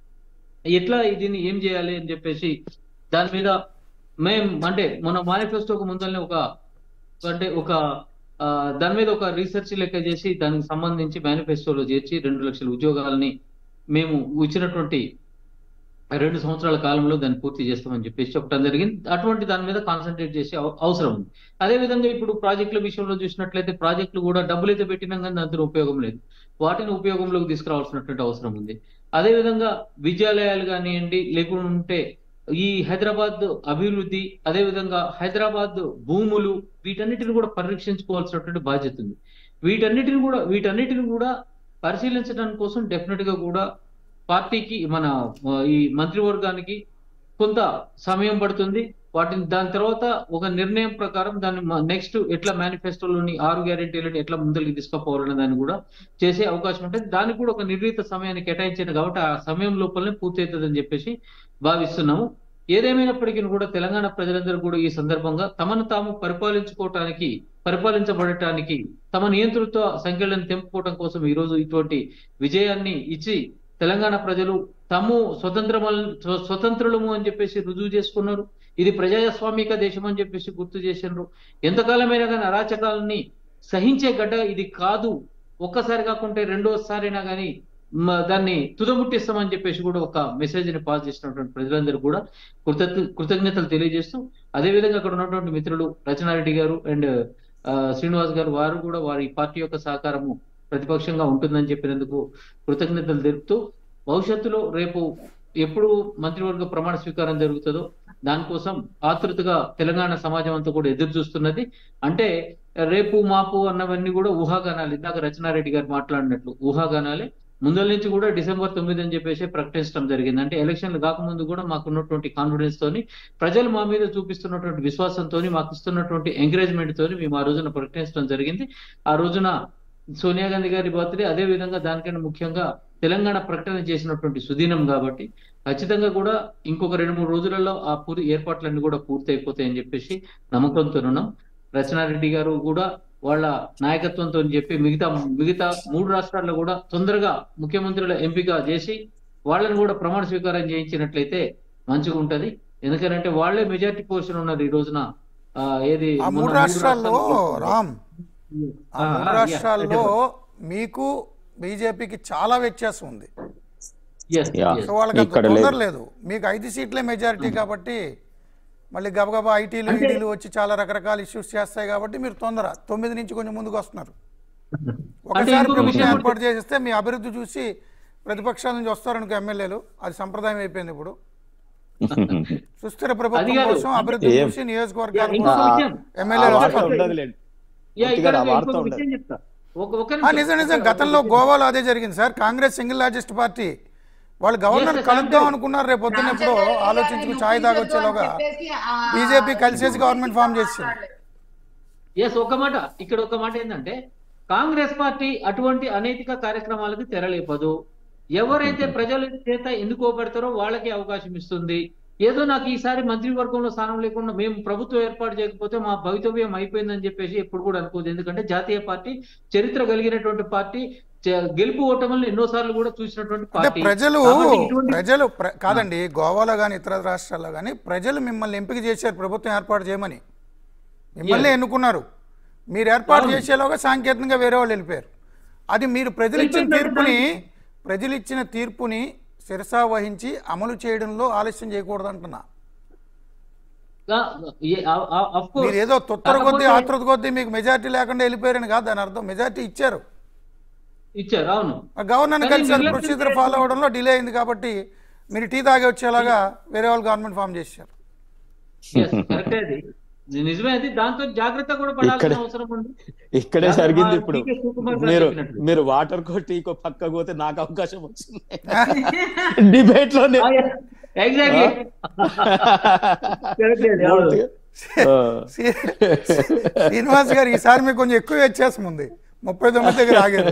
ఎట్లా దీన్ని ఏం చేయాలి అని చెప్పేసి దాని మీద మేం అంటే మన మేనిఫెస్టోకు ముందరనే ఒక అంటే ఒక ఆ, దాని మీద ఒక రీసెర్చ్ లెక్క చేసి దానికి సంబంధించి మేనిఫెస్టోలో చేర్చి రెండు లక్షల ఉద్యోగాలని మేము ఇచ్చినటువంటి రెండు సంవత్సరాల కాలంలో దాన్ని పూర్తి చేస్తామని చెప్పేసి చెప్పడం జరిగింది అటువంటి దాని మీద కాన్సన్ట్రేట్ చేసే అవ- అవసరం ఉంది అదే విధంగా ఇప్పుడు ప్రాజెక్టుల విషయంలో చూసినట్లయితే ప్రాజెక్టులు కూడా డబ్బులు అయితే పెట్టినాం కానీ దాంతో ఉపయోగం లేదు వాటిని ఉపయోగంలోకి తీసుకురావాల్సినటువంటి అవసరం ఉంది అదే విధంగా విద్యాలయాలు కానివ్వండి లేకుంటే ఈ హైదరాబాద్ అభివృద్ధి అదే విధంగా హైదరాబాద్ భూములు వీటన్నిటిని కూడా పరిరక్షించుకోవాల్సినటువంటి బాధ్యత ఉంది వీటన్నిటిని కూడా వీటన్నిటిని కూడా పరిశీలించడానికి కోసం డెఫినెట్ గా కూడా పార్టీకి మన ఆ, ఈ మంత్రివర్గానికి కొంత సమయం పడుతుంది వాటిని దాని తర్వాత ఒక నిర్ణయం ప్రకారం దాన్ని నెక్స్ట్ ఎట్లా మేనిఫెస్టోలోని ఆరు గ్యారెంటీలను ఎట్లా ముందరికి తీసుకుపోవాలనే దాన్ని కూడా చేసే అవకాశం ఉంటుంది దానికి కూడా ఒక నిర్ణీత సమయాన్ని కేటాయించారు కాబట్టి ఆ సమయం లోపలనే పూర్తి అవుతుందని చెప్పేసి భావిస్తున్నాము ఏదేమైనప్పటికీ కూడా తెలంగాణ ప్రజలందరూ కూడా ఈ సందర్భంగా తమను తాము పరిపాలించుకోవటానికి పరిపాలించబడటానికి తమ నియంతృత్వ సంఖ్యలను తెంపుకోవడం కోసం ఈ రోజు ఇటువంటి విజయాన్ని ఇచ్చి తెలంగాణ ప్రజలు తాము స్వతంత్ర స్వతంత్రులము అని చెప్పేసి రుజువు చేసుకున్నారు ఇది ప్రజాస్వామిక దేశం అని చెప్పేసి గుర్తు చేసినారు ఎంతకాలమైనా కానీ అరాచకాలని సహించే గడ్డ ఇది కాదు ఒక్కసారి కాకుంటే రెండోసారైనా కానీ మ- దాన్ని తుదముట్టిస్తామని చెప్పేసి కూడా ఒక మెసేజ్ ని పాస్ చేసినటువంటి ప్రజలందరూ కూడా కృతజ్ఞ కృతజ్ఞతలు తెలియజేస్తూ అదే విధంగా అక్కడ ఉన్నటువంటి మిత్రులు రచనారెడ్డి గారు అండ్ శ్రీనివాస్ గారు వారు కూడా వారి పార్టీ యొక్క సహకారము ప్రతిపక్షంగా ఉంటుందని చెప్పినందుకు కృతజ్ఞతలు తెలుపుతూ భవిష్యత్తులో రేపు ఎప్పుడు మంత్రివర్గ ప్రమాణ స్వీకారం జరుగుతుందో దానికోసం ఆతృతగా తెలంగాణ సమాజం అంతా కూడా ఎదురు చూస్తున్నది అంటే రేపు మాపు అన్నవన్నీ కూడా ఊహాగానాలు ఇందాక రచనారెడ్డి గారు మాట్లాడినట్లు ఊహాగానాలే ముందల నుంచి కూడా డిసెంబర్ తొమ్మిది అని చెప్పేసి ప్రకటించడం జరిగింది అంటే ఎలక్షన్లు కాకముందు కూడా మాకున్నటువంటి కాన్ఫిడెన్స్ తోని ప్రజలు మా మీద చూపిస్తున్నటువంటి విశ్వాసంతో మాకు ఇస్తున్నటువంటి ఎంకరేజ్మెంట్ తోని మేము ఆ రోజున ప్రకటించడం జరిగింది ఆ రోజున సోనియా గాంధీ గారి బర్త్డే అదే విధంగా దానికన్నా ముఖ్యంగా తెలంగాణ ప్రకటన చేసినటువంటి సుదీనం కాబట్టి ఖచ్చితంగా కూడా ఇంకొక రెండు మూడు రోజులలో ఆ పూర్తి ఏర్పాట్లన్నీ కూడా పూర్తి అయిపోతాయని చెప్పేసి నమ్మకంతో ఉన్నాం రచనారెడ్డి గారు కూడా వాళ్ళ నాయకత్వంతో చెప్పి మిగతా మిగతా మూడు రాష్ట్రాల్లో కూడా తొందరగా ముఖ్యమంత్రుల ఎంపిక చేసి వాళ్ళని కూడా ప్రమాణ స్వీకారం చేయించినట్లయితే మంచిగా ఉంటది ఎందుకంటే వాళ్ళే మెజారిటీ పొజిషన్ ఉన్నది ఈ రోజున ఆ, ఏది ఆ మొన్న మూడు రాష్ట్రాల్లో రామ్ ఆ ఆ, మూడు ఆ, రాష్ట్రాల్లో yeah, మీకు బీజేపీకి చాలా వ్యత్యాసం ఉంది yes, Yeah. yes. సో వాళ్ళకి అంత ఇక్కడ లేదు. తొందర లేదు మీకు ఐదు సీట్లే మెజారిటీ కాబట్టి మళ్ళీ గబగబా ఐటీలు అంటే- ఈడీలు వచ్చి చాలా రకరకాల ఇష్యూస్ చేస్తాయి కాబట్టి మీరు తొందర తొమ్మిది నుంచి కొంచెం ముందుకు వస్తున్నారు అంటే ఒకసారి ఇంకొక ప్రభుత్వం విషయం ఏర్పాటు చేసేస్తే మీ అభివృద్ధి చూసి ప్రతిపక్షాల నుంచి వస్తారనుకో ఎమ్మెల్యేలు అది సంప్రదాయం అయిపోయింది ఇప్పుడు సుస్థిర ప్రభుత్వం కాదు. కోసం అభివృద్ధి ఏం- చూసి నియోజకవర్గాల ఇంకొక కోసం విషయం. ఎమ్మెల్యేలు ఆ వార్త వస్తారు ఉండదులేండి యా, పూర్తిగా ఇక్కడ ఆ వార్త ఇంకొక ఉండదు. విషయం చెప్తా ఒక ఒక ఆ, నిజం నిజం గతంలో గోవాలో అదే జరిగింది sir Congress single largest party వాళ్ళు గవర్నర్ Yes, yes, కలుద్దాం అంటే- అనుకున్నారు రేపు పొద్దున్న ఎప్పుడో రామచంద్ర రెడ్డి ఆలోచించుకు గారిని ఛాయ్ తాగి ఒప్పించొద్దు వచ్చేలోగా అని చెప్పేసి, ఆ, బీజేపీ కలిసేసి గవర్నమెంట్ ఫామ్ చేసింది ఎస్ ఒక మాట ఇక్కడ ఒక మాట ఏంటంటే కాంగ్రెస్ పార్టీ అటువంటి అనైతిక కార్యక్రమాలకు తెరలేపదు ఎవరైతే ప్రజల చేత ఎన్నుకోబడతారో వాళ్ళకి అవకాశం ఇస్తుంది ఏదో నాకు ఈసారి మంత్రివర్గంలో స్థానం లేకుండా మేము ప్రభుత్వం ఏర్పాటు చేయకపోతే మా భవితవ్యం అయిపోయిందని చెప్పేసి ఎప్పుడు కూడా అనుకోదు ఎందుకంటే జాతీయ పార్టీ చరిత్ర కలిగినటువంటి పార్టీ చ- గెలుపు ఓటములను ఎన్నోసార్లు కూడా చూసినటువంటి అంటే పార్టీ ప్రజలు కాబట్టి ఇటువంటి- ప్రజలు ప్ర- కాదండి గోవాలో కానీ ఇతర రాష్ట్రాల్లో కానీ ప్రజలు మిమ్మల్ని ఎంపిక చేశారు ప్రభుత్వం ఏర్పాటు చేయమని మిమ్మల్ని Yes. ఎన్నుకున్నారు మీరు ఏర్పాటు అవును. చేసేలోగా సాంకేతికంగా వేరే వాళ్ళు వెళ్ళిపోయారు అది మీరు ప్రజలు ఇచ్చిన వెళ్ళిపోయిన తీర్పుని ప్రజలు ఇచ్చిన తీర్పుని శిరసా వహించి అమలు చేయడంలో ఆలస్యం చేయకూడదు అంటున్నా ఆ, ఏ- ఆ- ఆ- of course. మీరు ఏదో తొత్తర కొద్దీ కాకపోతే- ఆతృత కొద్దీ మీకు మెజార్టీ లేకుండా వెళ్ళిపోయారని కాదు దాని అర్థం మెజార్టీ ఇచ్చారు ఇచ్చారు అవును గవర్నర్ కానీ కలిసి నిర్లక్ష్యం ప్రొసీజర్ చేయడం- ఫాలో అవడంలో డిలే అయింది కాబట్టి మీరు టీ తాగి వచ్చేలాగా వేరే వాళ్ళు గవర్నమెంట్ ఫామ్ చేశారు Yes, correct ఏ అది ఇది నిజమే అది దాంతో జాగ్రత్త కూడా పడాల్సిన ఇక్కడ- అవసరం ఉంది ఇక్కడే యా, జరిగింది మా ఇప్పుడు టీకే శివకుమార్ గారు మీరు చెప్పినట్లు. మీరు వాటర్ కో టీకో పక్కకు పోతే నాకు అవకాశం వచ్చింది డిబేట్ లోనే ఎగ్జాక్ట్లీ శ్రీ- శ్రీనివాస్ గారు ఈసారి మీకు కొంచెం ఎక్కువ వ్యత్యాసం ఉంది ముప్పై తొమ్మిది దగ్గర ఆగారు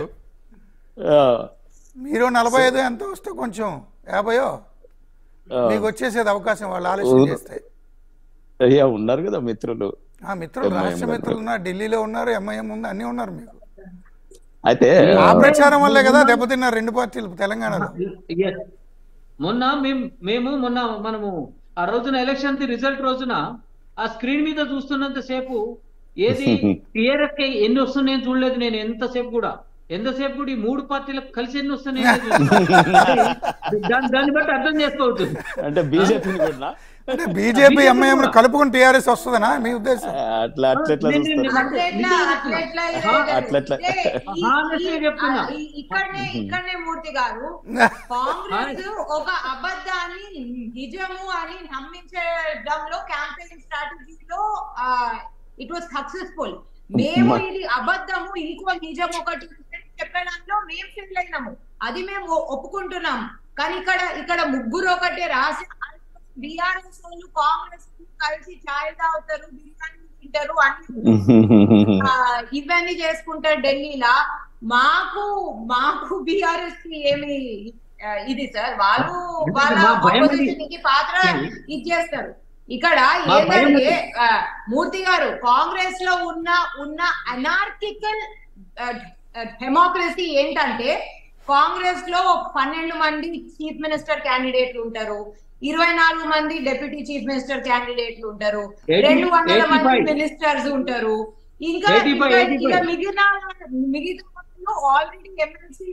మీరు నలభై ఐదు ఎంత వస్తే కొంచెం యాభయో మీకు వచ్చేసేది అవకాశం వాళ్ళు ఆలస్యం చేస్తే అయ్యా ఉన్నారు కదా మిత్రులు ఆ మిత్రులు MIM రాష్ట్ర గారు. మిత్రులు ఉన్నారు ఢిల్లీలో ఉన్నారు ఎంఐఎం ఉంది అన్ని ఉన్నారు మీకు అయితే ఆ ప్రచారం వల్లే కదా దెబ్బతిన్నారు రెండు పార్టీలు తెలంగాణలో Yes. మొన్న మేము మేము మొన్న మనము ఆ రోజున ఎలక్షన్ రిజల్ట్ రోజున ఆ స్క్రీన్ మీద చూస్తున్నంత సేపు ఏది టిఆర్ఎస్ కి ఎన్ని వస్తున్నాయని చూడలేదు నేను ఎంతసేపు కూడా ఎంతసేపు కూడా ఈ మూడు పార్టీలకు కలిసి ఎన్ని వస్తున్నాయి దాన్ని దాన్ని బట్టి అర్థం చేసుకోవచ్చు అంటే బీజేపీని కూడా అంటే బీజేపీ ఎంఐఎం కలుపుకుని టీఆర్ఎస్ వస్తుందనా మీ ఉద్దేశం అట్లా అట్లా ఎట్లా నేను- చూస్తారు నేను- అట్లా ఎట్లా, అట్లా ఎట్లా ఇది ఆహా, లేదు. అట్లా ఎట్లా. ఇదే, ఈ- Honestly ఈ- చెప్తున్నా. ఆ, ఈ- ఇక్కడనే ఇక్కడనే మూర్తి గారు కాంగ్రెస్ ఒక అబద్ధాన్ని నిజము అని నమ్మించడంలో క్యాంపెయిన్ స్ట్రాటజీలో ఇట్ వాస్ సక్సెస్ఫుల్ మేము మ- ఇది అబద్ధము ఇంకో నిజం ఒకటి ఉందని చెప్పడంలో మేము ఫెయిల్ అయినాము అది మేము ఒ- ఒప్పుకుంటున్నాం కానీ ఇక్కడ ఇక్కడ ముగ్గురు ఒకటే రాసి బీఆర్ఎస్ వాళ్ళు కాంగ్రెస్ వాళ్ళు కలిసి ఛాయ్ తాగుతారు బిర్యానీ తింటారు అన్ని ఆ, ఇవన్నీ చేసుకుంటారు ఢిల్లీలా మాకు మాకు బీఆర్ఎస్ కి ఏమి ఆ, ఇది సార్ వాళ్ళు వాళ్ళ మా భయం అది. opposition కి పాత్ర ఇచ్చేస్తారు ఇక్కడ మా భయం ఏంటంటే ఆ, మూర్తి గారు కాంగ్రెస్ లో ఉన్న ఉన్న అనార్కికల్ డెమోక్రసీ ఏంటంటే కాంగ్రెస్ లో ఒక పన్నెండు మంది చీఫ్ మినిస్టర్ క్యాండిడేట్లు ఉంటారు ఇరవై నాలుగు మంది డెప్యూటీ చీఫ్ మినిస్టర్ క్యాండిడేట్లు ఉంటారు Eighty- రెండు వందల మంది 85. మినిస్టర్స్ ఉంటారు ఇంకా 85, ఇంకా- 85. ఇంకా మిగిలిన మిగతా వాళ్ళు ఆల్రెడీ ఎమ్మెల్సీ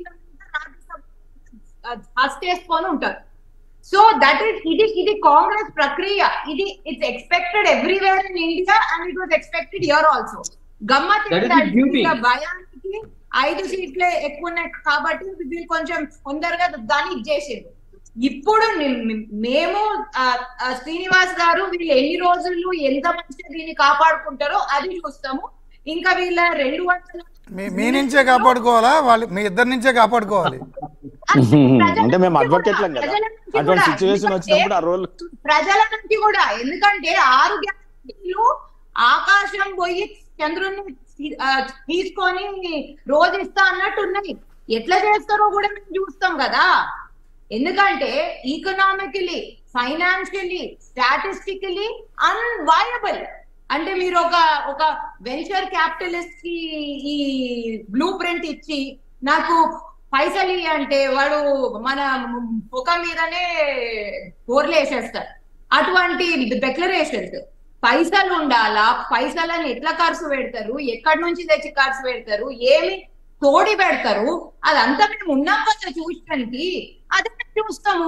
హస్టేసుకొని ఉంటారు సో దట్ ఈస్ ఇది ఇది కాంగ్రెస్ ప్రక్రియ ఇది it's expected everywhere in India and it was expected here also గమ్మత్ That is the ఏంటంటే beauty. వీళ్ళ భయానికి ఐదు సీట్లే ఎక్కువ ఉన్నాయి కాబట్టి వీళ్ళు కొంచెం తొందరగా దాన్ని ఇచ్చేసారు ఇప్పుడు ని- మేము ఆ, ఆ, శ్రీనివాస్ గారు వీళ్ళు ఎన్ని రోజులు ఎంత మంచిగా దీన్ని కాపాడుకుంటారో అది చూస్తాము ఇంకా వీళ్ళ రెండు వందల మీ మీ నుంచే కాపాడుకోవాలా వాళ్ళు మీ ఇద్దరి నుంచే కాపాడుకోవాలి అంటే మేము అడ్వకేట్లం కదా ప్రజల నుంచి అటువంటి కూడా. సిచ్యువేషన్ ఎందుకంటే వచ్చినప్పుడు ఆ రోల్ ప్రజల నుంచి కూడా ఎందుకంటే ఆరు గ్యారెంటీలు ఆకాశం పోయి చంద్రుని తీ- ఆ, తీసుకొని రోజు ఇస్తా అన్నట్టు ఉన్నాయి ఎట్లా చేస్తారో కూడా మేము చూస్తాం కదా ఎందుకంటే ఈకనామికలీ ఫైనాన్షియలీ స్టాటిస్టికలీ అన్వయబుల్ అంటే మీరు ఒక ఒక వెంచర్ క్యాపిటలిస్ట్ కి ఈ బ్లూ ప్రింట్ ఇచ్చి నాకు పైసలు ఇయ్యి అంటే వాడు మన ముఖం మీదనే వేసేస్తారు అటువంటి డెక్లరేషన్స్ పైసలు ఉండాలా పైసలని ఎట్లా ఖర్చు పెడతారు ఎక్కడి నుంచి తెచ్చి ఖర్చు పెడతారు ఏమి తోడి పెడతారు అదంతా మేము ఉన్నాం కదా చూసడానికి అదే మేము చూస్తాము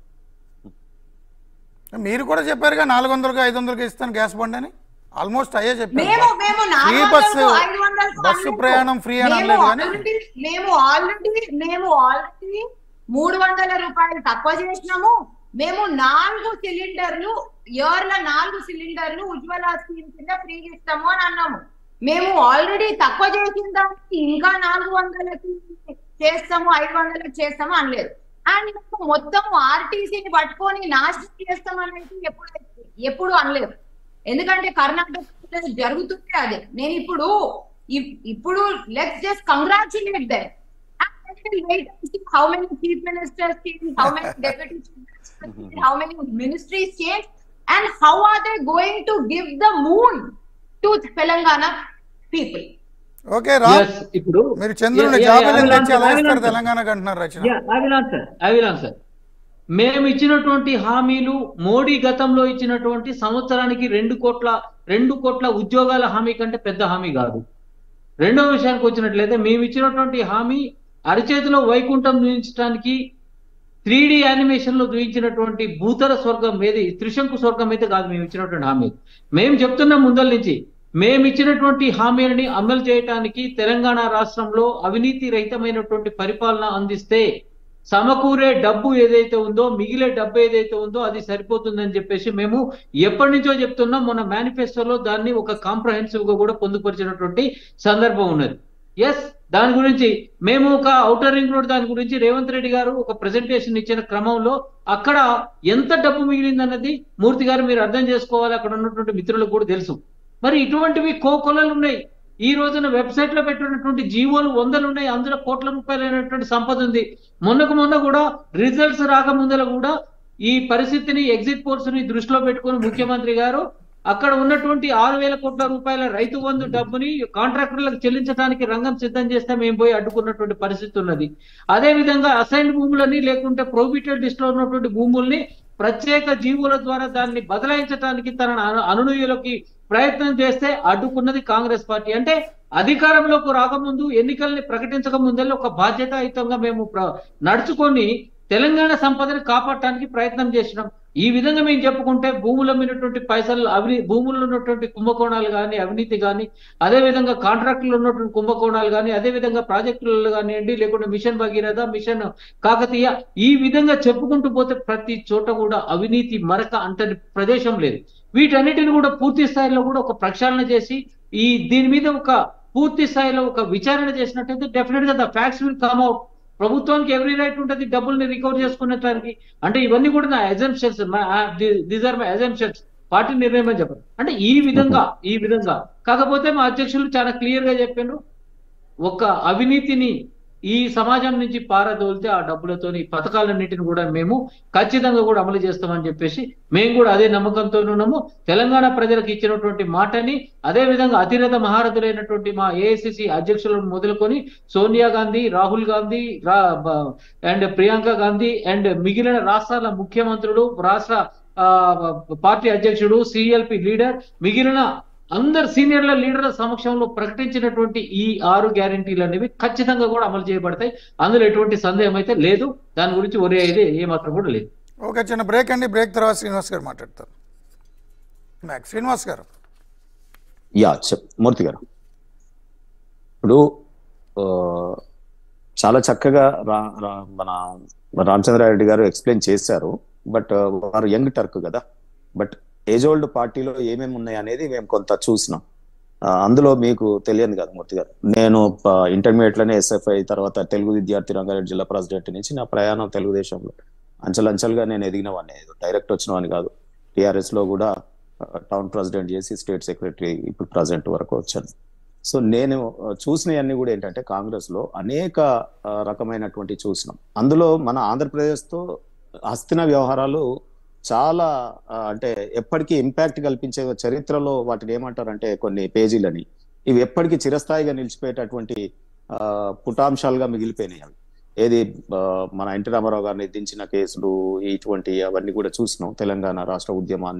మీరు కూడా చెప్పారుగా నాలుగు వందలకి ఐదు వందలకి ఇస్తాను గ్యాస్ బండి అని ఆల్మోస్ట్ అయ్యే మేము చెప్పారు మేము ఫ్రీ నాలుగు బస్సు వందలకు, ఐదు వందలకు బస్సు అనలేదు. ప్రయాణం ఫ్రీ అని మేము అనలేదు కానీ already- మేము ఆల్రెడీ మేము ఆల్రెడీ మూడు వందల రూపాయలు తక్కువ చేసినాము మేము నాలుగు సిలిండర్లు ఇయర్ లో నాలుగు సిలిండర్లు ఉజ్వల స్కీమ్ కింద ఫ్రీ ఇస్తాము అని అన్నాము మేము ఆల్రెడీ తక్కువ చేసిన దానికి ఇంకా నాలుగు వందలకి చేస్తాము ఐదు వందలకి చేస్తాము అనలేదు అండ్ మేము మొత్తం ఆర్టీసీని పట్టుకొని నాశనం చేస్తామనేది ఎప్పుడు ఎప్పుడు అనలేదు ఎందుకంటే కర్ణాటక జరుగుతుంది అదే నేను ఇప్పుడు ఇప్- ఇప్పుడు let's just congratulate them wait and see how many chief ministers change, how many deputy chief ministers change, how many ministries change, and how are they going to give the moon to Telangana people? Okay Ram Yes, ఇప్పుడు మీరు చంద్రుని Yeah, yeah, జాబిలు I will తెచ్చి answer, అలా I will ఇస్తారు answer. తెలంగాణకు అంటున్నారు రచన Yeah, I will answer. I will answer. మేము ఇచ్చినటువంటి హామీలు మోడీ గతంలో ఇచ్చినటువంటి సంవత్సరానికి రెండు కోట్ల రెండు కోట్ల ఉద్యోగాల హామీ కంటే పెద్ద హామీ కాదు రెండో విషయానికి వచ్చినట్లయితే మేము ఇచ్చినటువంటి హామీ అరచేతిలో వైకుంఠం చూపించడానికి త్రీ డి యానిమేషన్ లో చూపించినటువంటి భూతల స్వర్గం ఏది త్రిశంకు స్వర్గం అయితే కాదు మేము ఇచ్చినటువంటి హామీ మేము చెప్తున్నాం ముందల నుంచి మేము ఇచ్చినటువంటి హామీలని అమలు చేయడానికి తెలంగాణ రాష్ట్రంలో అవినీతి రహితమైనటువంటి పరిపాలన అందిస్తే సమకూరే డబ్బు ఏదైతే ఉందో మిగిలే డబ్బు ఏదైతే ఉందో అది సరిపోతుందని చెప్పేసి మేము ఎప్పటి నుంచో చెప్తున్నాం మన మేనిఫెస్టోలో దాన్ని ఒక కాంప్రహెన్సివ్ గా కూడా పొందుపరిచినటువంటి సందర్భం ఉన్నది ఎస్ దాని గురించి మేము ఒక ఔటర్ రింగ్ రోడ్ దాని గురించి రేవంత్ రెడ్డి గారు ఒక ప్రెజెంటేషన్ ఇచ్చిన క్రమంలో అక్కడ ఎంత డబ్బు మిగిలిందన్నది మూర్తి గారు మీరు అర్థం చేసుకోవాలి అక్కడ ఉన్నటువంటి మిత్రులకు కూడా తెలుసు మరి ఇటువంటివి కోకొలలు ఉన్నాయి ఈ రోజున వెబ్సైట్ లో పెట్టినటువంటి జీవోలు వందలు ఉన్నాయి అందులో కోట్ల రూపాయలైనటువంటి సంపద ఉంది మొన్నకు మొన్న కూడా రిజల్ట్స్ రాకముందల కూడా ఈ పరిస్థితిని ఎగ్జిట్ పోల్స్ ని దృష్టిలో పెట్టుకుని ముఖ్యమంత్రి గారు అక్కడ ఉన్నటువంటి ఆరు వేల కోట్ల రూపాయల రైతు బంధు డబ్బుని కాంట్రాక్టర్లకు చెల్లించడానికి రంగం సిద్ధం చేస్తే మేము పోయి అడ్డుకున్నటువంటి పరిస్థితి ఉన్నది అదే విధంగా అసైన్ భూములని లేకుంటే ప్రొహిబిటెడ్ లిస్ట్ లో ఉన్నటువంటి భూముల్ని ప్రత్యేక జీవుల ద్వారా దాన్ని బదలాయించడానికి తన అను- అనునయులకి ప్రయత్నం చేస్తే అడ్డుకున్నది కాంగ్రెస్ పార్టీ అంటే అధికారంలోకి రాకముందు ఎన్నికల్ని ప్రకటించక ముందే ఒక బాధ్యతాయుతంగా మేము ప్ర- నడుచుకొని తెలంగాణ సంపదని కాపాడటానికి ప్రయత్నం చేసినాం ఈ విధంగా మేము చెప్పుకుంటే భూముల మీదటువంటి పైసలు అవినీ భూముల్లో ఉన్నటువంటి కుంభకోణాలు కానీ అవినీతి కానీ అదే విధంగా కాంట్రాక్టులు ఉన్నటువంటి కుంభకోణాలు కానీ అదే విధంగా ప్రాజెక్టులు కానివ్వండి లేకుంటే మిషన్ భగీరథ మిషన్ కాకతీయ ఈ విధంగా చెప్పుకుంటూ పోతే ప్రతి చోట కూడా అవినీతి మరక అంతటి ప్రదేశం లేదు వీటన్నిటిని కూడా పూర్తి స్థాయిలో కూడా ఒక ప్రక్షాళన చేసి ఈ దీని మీద ఒక పూర్తి స్థాయిలో ఒక విచారణ చేసినట్టయితే డెఫినెట్ గా the facts will come out ప్రభుత్వానికి ఎవరీ రైట్ ఉంటుంది డబ్బుల్ని రికవర్ చేసుకునేటానికి అంటే ఇవన్నీ కూడా నా assumptions these are my assumptions party నిర్ణయం అని చెప్పారు అంటే ఈ విధంగా ఈ విధంగా కాకపోతే మా అధ్యక్షులు చాలా క్లియర్ గా చెప్పారు ఒక అవినీతిని ఈ సమాజం నుంచి పారదోలితే ఆ డబ్బులతోని ఈ పథకాలన్నిటిని కూడా మేము ఖచ్చితంగా కూడా అమలు చేస్తామని చెప్పేసి మేము కూడా అదే నమ్మకంతో ఉన్నాము తెలంగాణ ప్రజలకు ఇచ్చినటువంటి మాటని అదే విధంగా అతిరథ మహారథులైనటువంటి మా ఏఐసిసి అధ్యక్షులను మొదలుకొని సోనియా గాంధీ రాహుల్ గాంధీ రా అండ్ ప్రియాంక గాంధీ అండ్ మిగిలిన రాష్ట్రాల ముఖ్యమంత్రులు రాష్ట్ర ఆ, పార్టీ అధ్యక్షుడు సిఎల్పి లీడర్ మిగిలిన అందరు సీనియర్ల లీడర్ల సమక్షంలో ప్రకటించినటువంటి ఈ ఆరు గ్యారంటీలు అనేవి ఖచ్చితంగా కూడా అమలు చేయబడతాయి అందులో ఎటువంటి సందేహం అయితే లేదు దాని గురించి ఒరే అయితే ఏమాత్రం కూడా లేదు ఓకే చిన్న బ్రేక్ అండి బ్రేక్ తర్వాత శ్రీనివాస్ గారు మాట్లాడతారు మ్యాక్ శ్రీనివాస్ గారు యా చెప్ మూర్తి గారు ఇప్పుడు ఆ, చాలా చక్కగా రా రా- మన రామచంద్రారెడ్డి గారు ఎక్స్ప్లెయిన్ చేశారు బట్ వారు యంగ్ టర్క్ కదా బట్ ఏజ్ ఓల్డ్ పార్టీలో ఏమేమి ఉన్నాయి అనేది మేము కొంత చూసినాం ఆ, అందులో మీకు తెలియదు కదా మూర్తి గారు నేను ఇంటర్మీడియట్ లోనే ఎస్ఎఫ్ఐ తర్వాత తెలుగు విద్యార్థి రంగారెడ్డి జిల్లా ప్రెసిడెంట్ నుంచి నా ప్రయాణం తెలుగుదేశంలో అంచెలంచెలుగా నేను ఎదిగిన వాడిని డైరెక్ట్ వచ్చిన వాడిని కాదు టిఆర్ఎస్ లో కూడా టౌన్ ప్రెసిడెంట్ చేసి స్టేట్ సెక్రటరీ ఇప్పుడు ప్రజెంట్ వరకు వచ్చాను సో నేను ఆ, చూసినవన్నీ కూడా ఏంటంటే కాంగ్రెస్ లో అనేక ఆ, రకమైనటువంటి చూసినాం అందులో మన ఆంధ్రప్రదేశ్ తో హస్తిన వ్యవహారాలు చాలా ఆ, అంటే ఎప్పటికీ ఇంపాక్ట్ కల్పించే చరిత్రలో వాటిని ఏమంటారంటే కొన్ని పేజీలని ఇవి ఎప్పటికీ చిరస్థాయిగా నిలిచిపోయేటటువంటి ఆ, పుటాంశాలుగా మిగిలిపోయినాయి అవి ఏది ఆ, మన ఎన్టీ రామారావు గారిని దించిన కేసులు ఇటువంటి అవన్నీ కూడా చూసినాం తెలంగాణ రాష్ట్ర ఉద్యమాన్ని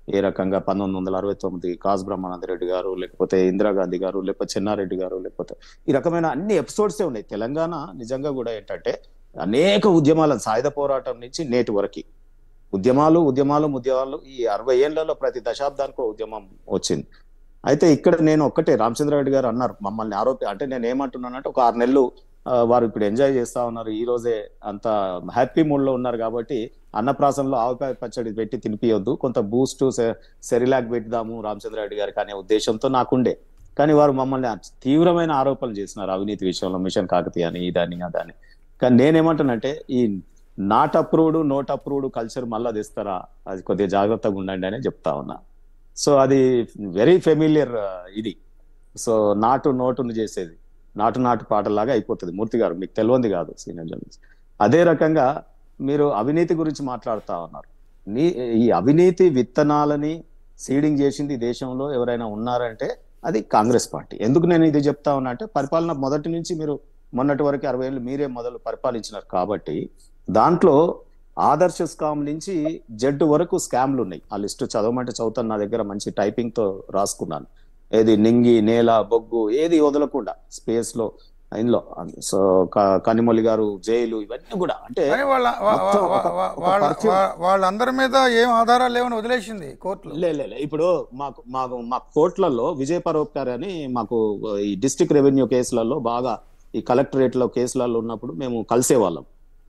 ఏ రకంగా పంతొమ్మిది వందల అరవై తొమ్మిది కాస్ బ్రహ్మానంద రెడ్డి గారు లేకపోతే ఇందిరాగాంధీ గారు లేకపోతే చెన్నారెడ్డి గారు లేకపోతే ఈ రకమైన అన్ని ఎపిసోడ్సే ఉన్నాయి తెలంగాణ నిజంగా కూడా ఏంటంటే అనేక ఉద్యమాల సాయుధ పోరాటం నుంచి నేటి వరకు ఉద్యమాలు ఉద్యమాలు ఉద్యమాలు ఈ అరవై ఏళ్లలో ప్రతి దశాబ్దానికి ఒక ఉద్యమం వచ్చింది అయితే ఇక్కడ నేను ఒక్కటే రామచంద్రారెడ్డి గారు అన్నారు మమ్మల్ని ఆరోపి అంటే నేను ఏమంటున్నానంటే ఒక ఆరు నెలలు ఆ, వారు ఇప్పుడు ఎంజాయ్ చేస్తా ఉన్నారు ఈ రోజే అంత హ్యాపీ మూడ్ లో ఉన్నారు కాబట్టి అన్నప్రాసంలో ఆవకాయ పచ్చడి పెట్టి తినిపియొద్దు కొంత బూస్ట్ సెరిలాక్ పెడదాము రామచంద్రారెడ్డి గారికి అనే ఉద్దేశంతో నాకుండే కానీ వారు మమ్మల్ని తీవ్రమైన ఆరోపణలు చేసినారు అవినీతి విషయంలో మిషన్ కాకతీయ అని ఇదని అదని కానీ నేనేమంటానంటే ఈ not approved not approved culture మళ్ళా తెస్తారా అది కొద్దిగా జాగ్రత్తగా ఉండండి అని చెప్తా ఉన్నా సో అది వెరీ ఫెమిలియర్ ఇది సో నాటు నోటును చేసేది నాటు నాటు పాటలాగా అయిపోతుంది మూర్తి గారు మీకు తెలియంది కాదు సీనియర్ జర్నలిస్ట్ అదే రకంగా మీరు అవినీతి గురించి మాట్లాడుతా ఉన్నారు నీ ఈ అవినీతి విత్తనాలని సీడింగ్ చేసింది ఈ దేశంలో ఎవరైనా ఉన్నారంటే అది కాంగ్రెస్ పార్టీ ఎందుకు నేను ఇది చెప్తా ఉన్నా అంటే పరిపాలన మొదటి నుంచి మీరు మొన్నటి వరకు అరవై ఏళ్ళు మీరే మొదలు పరిపాలించినారు కాబట్టి దాంట్లో ఆదర్శ స్కామ్ నుంచి జడ్డు వరకు స్కామ్లు ఉన్నాయి ఆ లిస్టు చదవమంటే చదువుతాను నా దగ్గర మంచి టైపింగ్ తో రాసుకున్నాను ఏది నింగి నేల బొగ్గు ఏది వదలకుండా స్పేస్ లో ఇందులో సో క- కనిమొలి గారు జైలు ఇవన్నీ కూడా అంటే కానీ వాళ్ళ వా- మొత్తం వా- ఒక- వా- ఒక వాళ్ళ perfume. వా- వాళ్ళందరి మీద ఏం ఆధారాలు లేవని వదిలేసింది కోర్టులో లే లే లే. ఇప్పుడు మాకు మాకు మా కోర్టులలో విజయ్ పరోప్కార్ అని మాకు ఈ డిస్ట్రిక్ట్ రెవెన్యూ కేసులలో బాగా ఈ కలెక్టరేట్ లో కేసులలో ఉన్నప్పుడు మేము కలిసేవాళ్ళం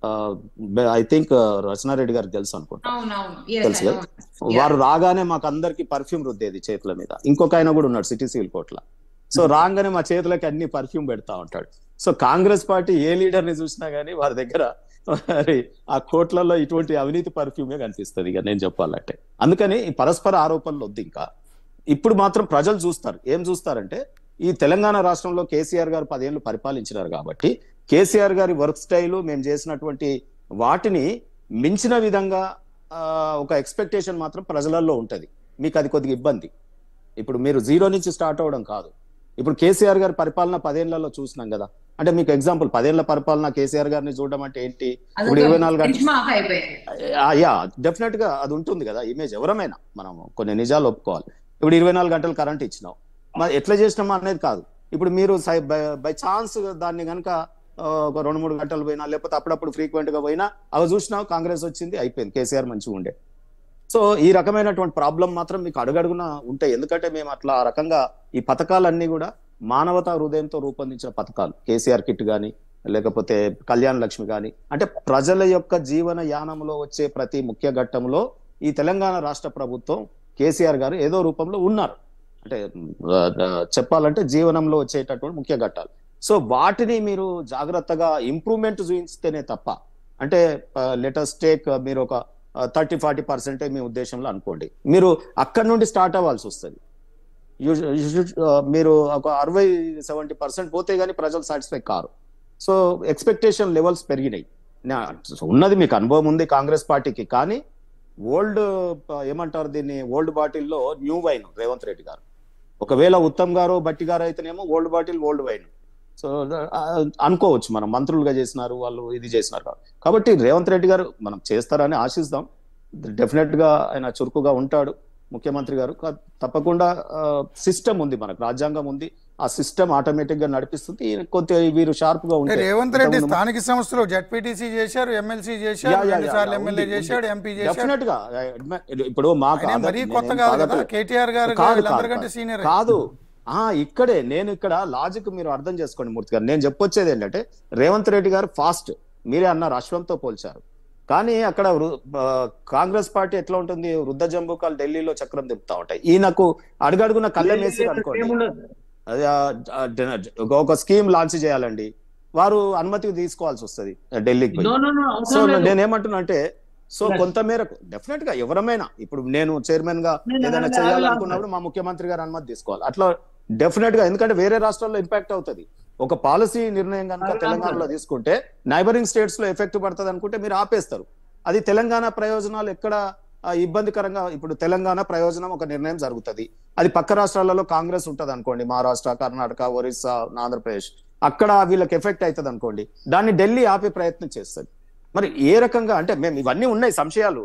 ఐ థింక్ రచనారెడ్డి గారికి తెలుసు అనుకుంటా అవునవును Yes, తెలుసు I కదా? know. వారు రాగానే మాకు అందరికి పర్ఫ్యూమ్ రుద్దేది చేతుల మీద ఇంకొక ఆయన కూడా ఉన్నాడు సిటీ సివిల్ కోర్టులో సో రాగానే మా చేతులకి అన్ని పర్ఫ్యూమ్ పెడతా ఉంటాడు సో కాంగ్రెస్ పార్టీ ఏ లీడర్ ని చూసినా గానీ వారి దగ్గర మరి ఆ కోట్లలో ఇటువంటి అవినీతి పర్ఫ్యూమే కనిపిస్తుంది ఇక నేను చెప్పాలంటే అందుకని ఈ పరస్పర ఆరోపణలు వద్దు ఇంకా ఇప్పుడు మాత్రం ప్రజలు చూస్తారు ఏం చూస్తారంటే ఈ తెలంగాణ రాష్ట్రంలో కేసీఆర్ గారు పదేళ్లు పరిపాలించినారు కాబట్టి కేసీఆర్ గారి వర్క్ స్టైల్ మేము చేసినటువంటి వాటిని మించిన విధంగా ఆ, ఒక ఎక్స్పెక్టేషన్ మాత్రం ప్రజలలో ఉంటది మీకు అది కొద్దిగా ఇబ్బంది ఇప్పుడు మీరు జీరో నుంచి స్టార్ట్ అవ్వడం కాదు ఇప్పుడు కేసీఆర్ గారి పరిపాలన పదేళ్లలో చూసినాం కదా అంటే మీకు ఎగ్జాంపుల్ పదేళ్ల పరిపాలన కేసీఆర్ గారిని చూడడం అంటే ఏంటి ఇప్పుడు ఇరవై నాలుగు గంటలు బెంచ్మార్క్ అయిపోయింది ఆ, యా డెఫినెట్ గా అది ఉంటుంది కదా ఇమేజ్ ఎవరమైనా మనం కొన్ని నిజాలు ఒప్పుకోవాలి ఇప్పుడు ఇరవై నాలుగు గంటలు కరెంట్ ఇచ్చినాం మరి ఎట్లా చేసినామా అనేది కాదు ఇప్పుడు మీరు బై ఛాన్స్ దాన్ని కనుక ఒక రెండు మూడు గంటలు పోయినా లేకపోతే అప్పుడప్పుడు ఫ్రీక్వెంట్ గా పోయినా అవి చూసినావు కాంగ్రెస్ వచ్చింది అయిపోయింది కేసీఆర్ మంచిగా ఉండే సో ఈ రకమైనటువంటి ప్రాబ్లం మాత్రం మీకు అడుగడుగున ఉంటాయి ఎందుకంటే మేము అట్లా ఆ రకంగా ఈ పథకాలన్నీ కూడా మానవతా హృదయంతో రూపొందించిన పథకాలు కేసీఆర్ కిట్ గాని లేకపోతే కళ్యాణ లక్ష్మి గాని అంటే ప్రజల యొక్క జీవన యానంలో వచ్చే ప్రతి ముఖ్య ఘట్టంలో ఈ తెలంగాణ రాష్ట్ర ప్రభుత్వం కేసీఆర్ గారు ఏదో రూపంలో ఉన్నారు అంటే ఆ, ఆ, చెప్పాలంటే జీవనంలో వచ్చేటటువంటి ముఖ్య ఘట్టాలు సో వాటిని మీరు జాగ్రత్తగా ఇంప్రూవ్మెంట్ చూపిస్తేనే తప్ప అంటే లెటెస్ట్ టేక్ మీరు ఒక థర్టీ ఫార్టీ పర్సెంటే మీ ఉద్దేశంలో అనుకోండి మీరు అక్కడ నుండి స్టార్ట్ అవ్వాల్సి వస్తుంది You- you should, uh, మీరు ఒక అరవై సెవెంటీ పర్సెంట్ పోతే గానీ ప్రజలు సాటిస్ఫై కారు సో ఎక్స్పెక్టేషన్ లెవెల్స్ పెరిగినాయి నా- ఉన్నది మీకు అనుభవం ఉంది కాంగ్రెస్ పార్టీకి కానీ ఓల్డ్ ఏమంటారు దీన్ని ఓల్డ్ బాటిల్లో న్యూ వైన్ రేవంత్ రెడ్డి గారు ఒకవేళ ఉత్తమ్ గారు బట్టి గారు అయితేనేమో old bottle old wine so ఆ, అనుకోవచ్చు మనం మంత్రులుగా చేసినారు వాళ్ళు ఇది చేసినారు కాబట్టి. కాబట్టి రేవంత్ రెడ్డి గారు మనం చేస్తారని ఆశిస్తాం డెఫినెట్ గా ఆయన చురుకుగా ఉంటాడు ముఖ్యమంత్రి గారు కా- తప్పకుండా సిస్టమ్ ఉంది మనకు రాజ్యాంగం ఉంది ఆ సిస్టమ్ ఆటోమేటిక్ గా నడిపిస్తుంది ఈయన కొంత వీరు షార్ప్ గా అంటే ఉంటే రేవంత్ రెడ్డి ఇంతకుముందు- స్థానిక సంస్థలు జడ్పీటీసీ చేశారు ఎమ్మెల్సీ చేశారు యా, యా, రెండు యా, సార్లు యా, ఎమ్మెల్యే ఉంది, చేశాడు ఉంది. ఎంపీ చేశాడు డెఫినెట్ గా ఇప్పుడు మాకు ఆయన ఆదర్- మరీ నేనేం కొత్త కాదు కదా కాదట్లేదు. కేటీఆర్ గారు కాదు, వీళ్ళందరికంటే కాదు, సీనియర్ కాదు ఆ ఇక్కడే నేను ఇక్కడ లాజిక్ మీరు అర్థం చేసుకోండి మూర్తి గారు నేను చెప్పొచ్చేది ఏంటంటే రేవంత్ రెడ్డి గారు ఫాస్ట్ మీరే అన్నారు అశ్వంతో పోల్చారు కానీ అక్కడ వృ- ఆ, కాంగ్రెస్ పార్టీ ఎట్లా ఉంటుంది వృద్ధ జంబుకాలు ఢిల్లీలో చక్రం తిప్పుతా ఉంటాయి ఈయనకు అడుగడుగున కళ్ళెం వేసి అనుకోండి ఏముండదు. అది ఆ, ఆ, ఒక- ఒక స్కీమ్ లాంచ్ చేయాలండి వారు అనుమతి తీసుకోవాల్సి వస్తుంది ఢిల్లీకి పోయి No, no, no, సో అవసరం లేదు. నేను ఏమంటున్నా అంటే సో Yes. కొంత మేరకు డెఫినెట్ గా ఎవరమైనా ఇప్పుడు నేను చైర్మన్ గా నేను ఏదైనా అదే చేయాలనుకున్నప్పుడు మా ముఖ్యమంత్రి గారు అనుమతి తీసుకోవాలి అట్లా డెఫినెట్ గా ఎందుకంటే వేరే రాష్ట్రాల్లో ఇంపాక్ట్ అవుతుంది ఒక పాలసీ నిర్ణయం కనుక అదే తెలంగాణలో తీసుకుంటే నైబరింగ్ స్టేట్స్ లో ఎఫెక్ట్ పడుతుంది అనుకుంటే మీరు ఆపేస్తారు అది తెలంగాణ ప్రయోజనాలు ఎక్కడ ఆ, ఇబ్బందికరంగా ఇప్పుడు తెలంగాణ ప్రయోజనం ఒక నిర్ణయం జరుగుతుంది అది పక్క రాష్ట్రాలలో కాంగ్రెస్ ఉంటది అనుకోండి మహారాష్ట్ర కర్ణాటక ఒరిస్సా ఆంధ్రప్రదేశ్ అక్కడ వీళ్ళకి ఎఫెక్ట్ అవుతుంది అనుకోండి దాన్ని ఢిల్లీ ఆపే ప్రయత్నం చేస్తుంది మరి ఏ రకంగా అంటే మేము ఇవన్నీ ఉన్నాయి సంశయాలు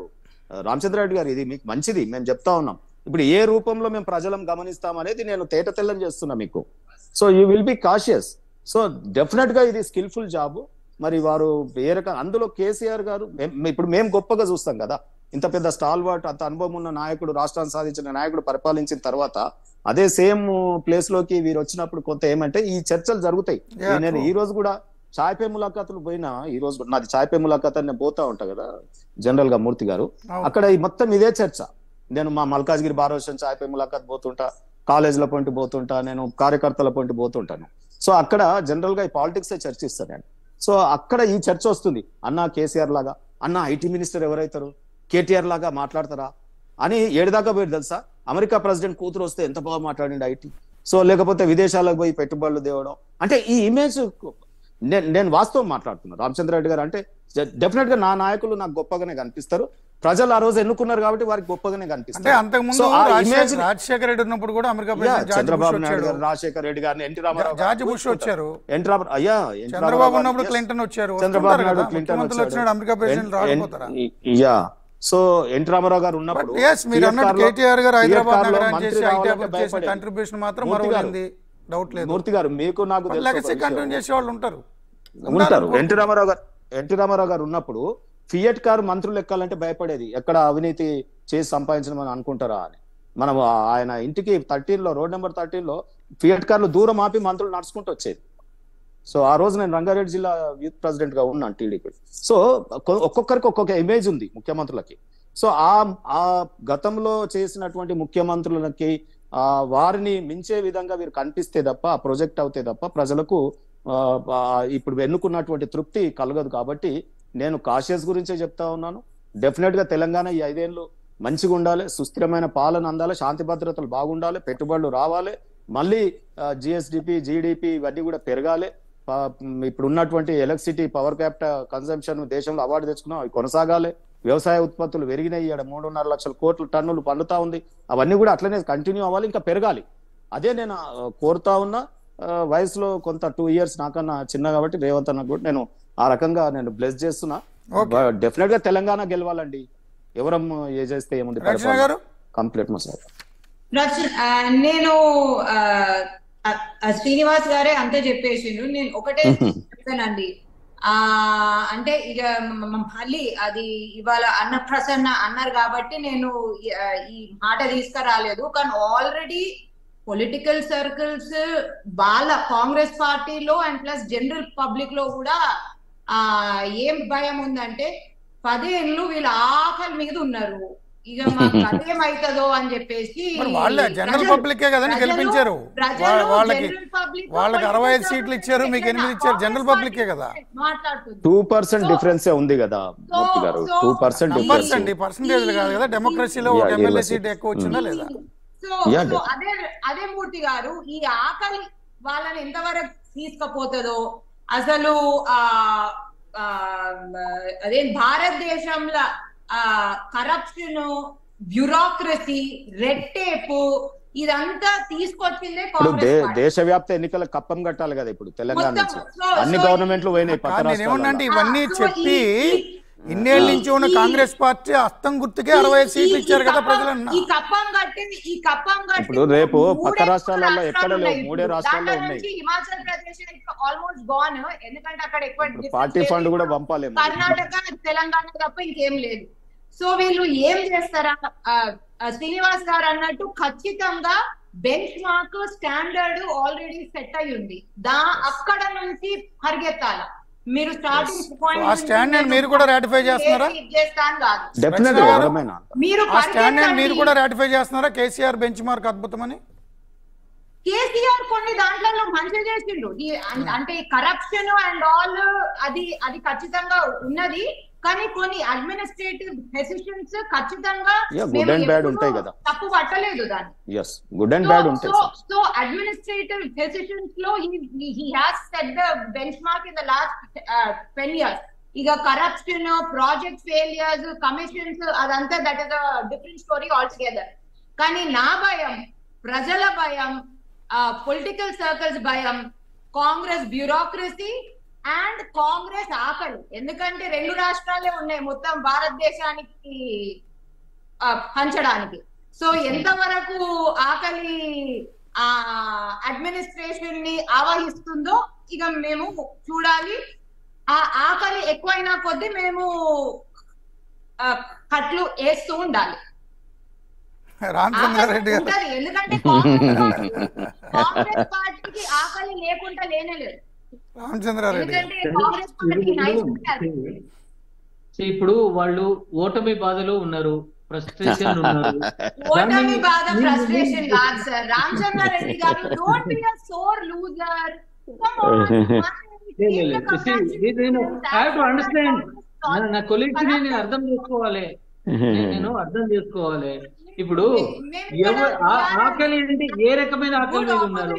రామచంద్రారెడ్డి గారు ఇది మీకు మంచిది మేము చెప్తా ఉన్నాం ఇప్పుడు ఏ రూపంలో మేము ప్రజలను గమనిస్తాం అనేది నేను తేట తెల్లం చేస్తున్నా మీకు so you will be cautious so definite గా ఇది స్కిల్ఫుల్ జాబ్ మరి వారు ఏ రకం అందులో కేసీఆర్ గారు మేం- ఇప్పుడు మేము గొప్పగా చూస్తాం కదా ఇంత పెద్ద స్టాల్ వాట్ అంత అనుభవం ఉన్న నాయకుడు రాష్ట్రాన్ని సాధించిన నాయకుడు పరిపాలించిన తర్వాత అదే సేమ్ ప్లేస్ లోకి వీరు వచ్చినప్పుడు కొంత ఏమంటే ఈ చర్చలు జరుగుతాయి Yeah, నేను true. ఈ రోజు కూడా చాయ్ పే ములాఖాతులు పోయినా ఈ రోజు కూడా నాది చాయ్ పే ములాఖాత్ అని నేను పోతా ఉంటా కదా జనరల్ గా మూర్తి గారు అవును. అక్కడ ఈ మొత్తం ఇదే చర్చ నేను మా మల్కాజ్గిరి బారోషన్ చాయ్ పే ములాఖాత్ పోతుంటా కాలేజీల పొంటి పోతుంటా నేను కార్యకర్తల పొంటి పోతుంటాను సో అక్కడ జనరల్ గా ఈ పాలిటిక్స్ చర్చిస్తాను నేను సో అక్కడ ఈ చర్చ వస్తుంది అన్న కేసీఆర్ లాగా అన్న ఐటీ మినిస్టర్ ఎవరైతారు కేటీఆర్ లాగా మాట్లాడతారా అని ఏడుదాకా పోయి తెలుసా అమెరికా ప్రెసిడెంట్ కూతురు వస్తే ఎంత బాగా మాట్లాడిండు ఐటీ సో లేకపోతే విదేశాలకు పోయి పెట్టుబడులు తేవడం అంటే ఈ ఇమేజ్ నేను నేను వాస్తవం మాట్లాడుతున్నాను రామచంద్ర రెడ్డి గారు అంటే డెఫినెట్ గా నా నాయకులు నాకు గొప్పగానే కనిపిస్తారు ప్రజలు ఆ రోజు ఎన్నుకున్నారు కాబట్టి వారికి గొప్పగానే అంటే కనిపిస్తారు అంతకుముందు So, ఆ రాజశేఖర్ image ని- రాజశేఖర రెడ్డి ఉన్నప్పుడు కూడా America yeah, president George Bush Chandrababu Naidu వచ్చాడు గారు రాజశేఖర్ రెడ్డి గారిని ఎన్టీ రామారావు గారు జార్జ్ బుష్ వచ్చారు ఎన్టీ రామారావు అయ్యా ఎన్టీ చంద్రబాబు రామారావు ఉన్నప్పుడు గారు- క్లింటన్ వచ్చారు చంద్రబాబు వస్తుంటారు నాయుడు కదా, క్లింటన్ ముఖ్యమంత్రులు వచ్చినాడు అమెరికా ప్రెసిడెంట్ రాకపోతారా యా సో ఎన్టీ రామారావు గారు ఉన్నప్పుడు బట్ ఎస్ మీరు ఫియట్ అన్నట్టు కార్లో- కేటీఆర్ గారు ఫియట్ హైదరాబాద్ కార్లో నగరాన్ని మంత్రి చేసి ఐటీ రావాలంటే అభివృద్ధి చేసిన భయపడేది. కంట్రిబ్యూషన్ మాత్రం మూర్తి గారు, మరొకటి డౌట్ లేదు మూర్తి గారు మీకు నాకు తెలుసు ఒక లెగసీ విషయం. కంటిన్యూ చేసే వాళ్ళు ఉంటారు ఉంటారు ఎన్టీ రామారావు గారు ఎన్టీ రామారావు గారు ఉన్నప్పుడు ఫియట్ కార్ మంత్రులు ఎక్కాలంటే భయపడేది ఎక్కడ అవినీతి చేసి సంపాదించడం అని అనుకుంటారా అని మనం ఆ- ఆయన ఇంటికి థర్టీన్ లో రోడ్ నెంబర్ థర్టీన్ లో ఫియట్ కార్లు దూరం ఆపి మంత్రులు నడుచుకుంటూ వచ్చేది సో ఆ రోజు నేను రంగారెడ్డి జిల్లా యూత్ ప్రెసిడెంట్ గా ఉన్నాను టీడీపీ సో కొ- ఒక్కొక్కరికి ఒక్కొక్క ఇమేజ్ ఉంది ముఖ్యమంత్రులకి సో ఆ ఆ గతంలో చేసినటువంటి ముఖ్యమంత్రులకి ఆ వారిని మించే విధంగా వీరు కనిపిస్తే తప్ప ఆ ప్రొజెక్ట్ అవుతే తప్ప ప్రజలకు ఆ, ఆ, ఇప్పుడు ఎన్నుకున్నటువంటి తృప్తి కలగదు కాబట్టి నేను కాషియస్ గురించే చెప్తా ఉన్నాను డెఫినెట్ గా తెలంగాణ ఈ ఐదేళ్లు మంచిగా ఉండాలి సుస్థిరమైన పాలన అందాలి శాంతి భద్రతలు బాగుండాలి పెట్టుబడులు రావాలి మళ్ళీ జిఎస్డిపి జీడిపి ఇవన్నీ కూడా పెరగాలి ప- ఇప్పుడు ఉన్నటువంటి ఎలక్ట్రిసిటీ పవర్ క్యాప్ట కన్సంప్షన్ దేశంలో అవార్డు తెచ్చుకున్నాం అవి కొనసాగాలి వ్యవసాయ ఉత్పత్తులు పెరిగినాయి ఇక్కడ మూడున్నర లక్షల కోట్ల టన్నులు పండుతా ఉంది అవన్నీ కూడా అట్లనే కంటిన్యూ అవ్వాలి ఇంకా పెరగాలి అదే నేను ఆ, కోరుతా ఉన్నా ఆ, వయసులో కొంత టూ ఇయర్స్ నాకన్నా చిన్న కాబట్టి రేవంత్ అన్న కూడా నేను ఆ రకంగా నేను బ్లెస్ చేస్తున్నా Okay. డెఫినెట్ గా తెలంగాణ గెలవాలండి ఎవరం ఏ చేస్తే ఏముంది రచన గారు కంప్లీట్ మసాలా రచన ఆ, నేను ఆ, ఆ, ఆ శ్రీనివాస్ గారే అంతే చెప్పేసిండు నేను ఒకటే చెప్తానండి ఆ అంటే ఇక మ- మ- మళ్ళీ అది ఇవాళ అన్నప్రసన్న అన్నారు కాబట్టి నేను ఈ- ఆ, ఈ మాట తీసుకురాలేదు కానీ ఆల్రెడీ పొలిటికల్ సర్కిల్స్ వాళ్ళ కాంగ్రెస్ పార్టీలో అండ్ ప్లస్ జనరల్ పబ్లిక్ లో కూడా ఆ ఏం భయం ఉందంటే పదేళ్ళు వీళ్ళు ఆకలి మీద ఉన్నారు ఇక మాకు అదేమైతుందో అని చెప్పేసి మరి వాళ్ళే జనరల్ ప్రజలు- పబ్లికే కదండి ప్రజలు- గెలిపించారు ప్రజలు వా- వాళ్ళకి general public లో వాళ్ళకి political అరవై ఐదు సీట్లు circles ఇచ్చారు మీకు ఎట్లైనా ఎనిమిది ఇచ్చారు జనరల్ కాంగ్రెస్ పబ్లికే కదా మాట్లాడుతుంది టూ పర్సెంట్ So- డిఫరెన్సే ఉంది కదా Murthy garu so- two percent numbers difference అండి పర్సంటేజ్ కాదు కదా డెమోక్రసీలో ఒక Yeah, ఎమ్మెల్యే yeah, సీట్ ఎక్కువ వచ్చిందా లేదా సో Yeah, సో అదే అదే మూర్తి గారు ఈ ఆకలి వాళ్ళని ఎంతవరకు తీసుకుపోతుందో అసలు ఆ ఆ, అదే భారతదేశంలో ఆ కరప్షన్ బ్యూరోక్రసీ రెడ్ టేపు ఇదంతా తీసుకొచ్చిందే ఇప్పుడు కాంగ్రెస్ దే- పార్టీ. దేశవ్యాప్త ఎన్నికల కప్పం కట్టాలి కదా ఇప్పుడు తెలంగాణ మొత్తం నుంచి so- అన్ని so గవర్నమెంట్లు పోయినాయి పక్క కానీ నేనేమన్నా అంటే రాష్ట్రాలలో. ఇవన్నీ ఆ, so చెప్పి ఈ- ఈ- ఇన్నేళ్ళ నుంచి ఉన్న ఈ- కాంగ్రెస్ పార్టీ అస్తం గుర్తుకే అరవై ఐదు సీట్లు ఈ- ఇచ్చారు ఈ కదా కప్పం- ప్రజలన్నా ఈ కప్పం కట్టింది ఈ కప్పం కట్టింది ఇప్పుడు రేపు మూడే పక్క రాష్ట్రాలలో రాష్ట్రాలు ఎక్కడ లేవు, ఉన్నాయి మూడే ఇప్పుడు. రాష్ట్రాల్లో దాంట్లో ఉన్నాయి. నుంచి హిమాచల్ ప్రదేశ్ ఆల్మోస్ట్ గాన్ ఎందుకంటే అక్కడ ఎక్కువ ఇప్పుడు difference పార్టీ లేదు. ఫండ్ కూడా పంపాలేము కర్ణాటక తెలంగాణ తప్ప ఇంకేం లేదు సో వీళ్ళు ఏం చేస్తారా ఆ, ఆ, శ్రీనివాస్ గారు అన్నట్టు ఖచ్చితంగా benchmark standard already set అయి ఉంది దా అక్కడ నుంచి పరిగెత్తాలి మీరు స్టార్టింగ్ పాయింట్ ఆ standard మీరు కూడా ratify చేస్తున్నారా? చేస్తాను కాదు డెఫినెట్ రచన గారు, ఎవరమైనా మీరు ఆ స్టాండర్డ్ మీరు పరిగెత్తండి. కూడా రాటిఫై చేస్తున్నారా కేసీఆర్ బెంచ్ మార్క్ అద్భుతమని కేసీఆర్ కొన్ని దాంట్లలో మంచి చేసిండు ఈ అం- అంటే కరప్షన్ అండ్ ఆల్ అది అది ఖచ్చితంగా ఉన్నది కానీ కొన్ని అడ్మినిస్ట్రేటివ్ డెసిషన్స్ ఖచ్చితంగా Yeah, good మేము and bad ఎప్పుడూ ఉంటాయి కదా. తప్పు పట్టలేదు దాన్ని ఎస్ గుడ్ అండ్ బ్యాడ్ ఉంటాయి so sir so administrative decisions లో he has set the benchmark in the last ten years ఇక కరప్షన్ ప్రాజెక్ట్ ఫెయిలియర్స్ కమిషన్స్ అదంతా that is a different story altogether కానీ నా భయం ప్రజల భయం political circles భయం కాంగ్రెస్ బ్యూరోక్రసీ అండ్ కాంగ్రెస్ ఆకలి ఎందుకంటే రెండు రాష్ట్రాలే ఉన్నాయి మొత్తం భారతదేశానికి ఆ, పంచడానికి సో ఎంతవరకు ఆకలి ఆ అడ్మినిస్ట్రేషన్ ని ఆవహిస్తుందో ఇక మేము చూడాలి ఆ ఆకలి ఎక్కువైనా కొద్దీ మేము ఆ, కట్లు వేస్తూ ఉండాలి రామచంద్రారెడ్డి గారు ఉంటది. ఎందుకంటే కాంగ్రెస్ పార్టీ- కాంగ్రెస్ పార్టీకి ఆకలి లేకుండా లేనే లేదు రామచంద్రారెడ్డి గారు ఎందుకంటే కాంగ్రెస్ పార్టీ నైస్ ఉంటది సో ఇప్పుడు వాళ్ళు ఓటమి బాధలో ఉన్నారు ఫ్రస్ట్రేషన్ ఉన్నారు ఓటమి దాన్ని బాధ మీరు- ఫ్రస్ట్రేషన్ కాదు sir Ramachandra Reddy garu don't be a sore loser నేను ఐ టు అండర్స్టాండ్ నా కొలీగ్స్ నేను అర్థం చేసుకోవాలి నేను- నేను అర్థం చేసుకోవాలి ఇప్పుడు ఎవరు ఆ- ఆకలి అంటే ఏ రకమైన ఆకలి మీద ఉన్నారు